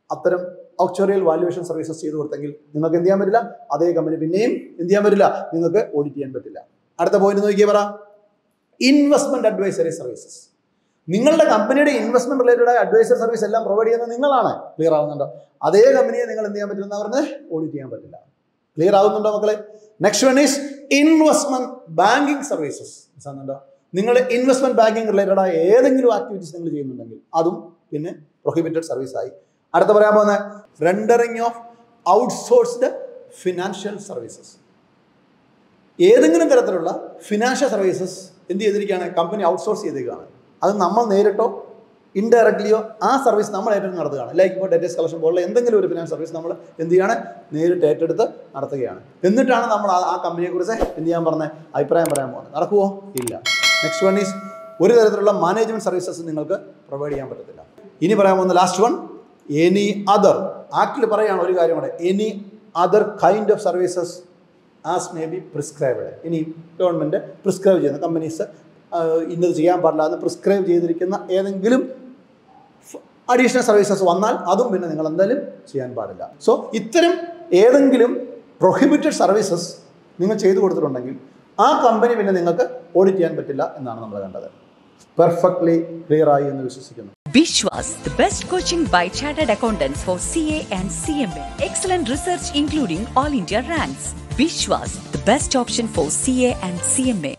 അത്തരം ഓക്ചോറിയൽ വാല്യുവേഷൻ സർവീസസ് ചെയ്തു കൊടുത്തെങ്കിൽ നിങ്ങൾക്ക് എന്ത് ചെയ്യാൻ പറ്റില്ല അതേ കമ്പനി പിന്നെയും എന്ത് ചെയ്യാൻ പറ്റില്ല നിങ്ങൾക്ക് ഓഡിറ്റ് ചെയ്യാൻ പറ്റില്ല അടുത്ത പോയിന്റ് നോക്കിയേ പറ ഇൻവെസ്റ്റ്മെന്റ് അഡ്വൈസറി സർവീസസ് നിങ്ങളുടെ കമ്പനിയുടെ ഇൻവെസ്റ്റ്മെന്റ് റിലേറ്റഡ് ആയ അഡ്വൈസർ സർവീസ് എല്ലാം പ്രൊവൈഡ് ചെയ്യുന്നത് നിങ്ങളാണ് ക്ലിയർ ആവുന്നുണ്ടോ അതേ കമ്പനിയെ നിങ്ങൾ എന്ത് ചെയ്യാൻ പറ്റില്ല പറഞ്ഞ് ഓഡിറ്റ് ചെയ്യാൻ പറ്റില്ല ക്ലിയർ ആവുന്നുണ്ടോ മക്കളെ next one is investment banking services മനസ്സിലാകുന്നുണ്ടോ നിങ്ങൾ ഇൻവെസ്റ്റ്മെന്റ് ബാങ്കിങ് റിലേറ്റഡ് ആയ ഏതെങ്കിലും ആക്ടിവിറ്റീസ് നിങ്ങൾ ചെയ്യുന്നുണ്ടെങ്കിൽ അതും പിന്നെ പ്രൊഹിബിറ്റഡ് സർവീസ് ആയി അടുത്ത പറയാൻ പോകുന്ന rendering of outsourced financial services ഏതെങ്കിലും തരത്തിലുള്ള ഫിനാൻഷ്യൽ സർവീസസ് എന്ത് ചെയ്തിരിക്കുകയാണ് കമ്പനി ഔട്ട്സോഴ്സ് ചെയ്തിരിക്കുകയാണ് അത് നമ്മൾ നേരിട്ടോ ഇൻഡയറക്ട്ലിയോ ആ സർവീസ് നമ്മൾ ഏറ്റെടുത്ത് നടത്തുകയാണ് ലൈക്ക് ഇപ്പോൾ ഡേറ്റസ് കളക്ഷൻ പോലുള്ള എന്തെങ്കിലും ഒരു ഫിനാൻസ് സർവീസ് നമ്മൾ എന്ത് ചെയ്യാണ് നേരിട്ട് ഏറ്റെടുത്ത് നടത്തുകയാണ് എന്നിട്ടാണ് നമ്മൾ ആ- ആ കമ്പനിയെക്കുറിച്ച് എന്ത് ചെയ്യാൻ പറഞ്ഞത് അഭിപ്രായം പറയാൻ പോകുന്നത് നടക്കുമോ ഇല്ല നെക്സ്റ്റ് വൺ ഈസ് ഒരു തരത്തിലുള്ള മാനേജ്മെന്റ് സർവീസസ് നിങ്ങൾക്ക് പ്രൊവൈഡ് ചെയ്യാൻ പറ്റത്തില്ല ഇനി പറയാൻ പോകുന്ന ലാസ്റ്റ് വൺ എനി അതർ ആക്ടിൽ പറയുകയാണ് ഒരു കാര്യം കൂടെ any other kind of services as may be prescribed ഇനി ഗവൺമെൻറ് പ്രിസ്ക്രൈബ് ചെയ്യുന്ന കമ്പനീസ് ഇന്നത് ചെയ്യാൻ പാടില്ല എന്ന് പ്രിസ്ക്രൈബ് ചെയ്തിരിക്കുന്ന ഏതെങ്കിലും അഡീഷണൽ സർവീസസ് വന്നാൽ അതും പിന്നെ നിങ്ങൾ എന്തായാലും ചെയ്യാൻ പാടില്ല സോ ഇത്തരം ഏതെങ്കിലും പ്രൊഹിബിറ്റഡ് സർവീസസ് നിങ്ങൾ ചെയ്തു കൊടുത്തിട്ടുണ്ടെങ്കിൽ ആ കമ്പനി പിന്നെ നിങ്ങൾക്ക് ഓഡിറ്റ് ചെയ്യാൻ പറ്റില്ല എന്നാണ് നമ്മൾ കണ്ടത് പെർഫെക്റ്റ്ലി ക്ലിയർ ആയി എന്ന് വിശ്വസിക്കുന്നു Bishwas, the best coaching by chartered accountants for CA and CMA. Excellent research including all India ranks. Bishwas, the best option for CA and CMA.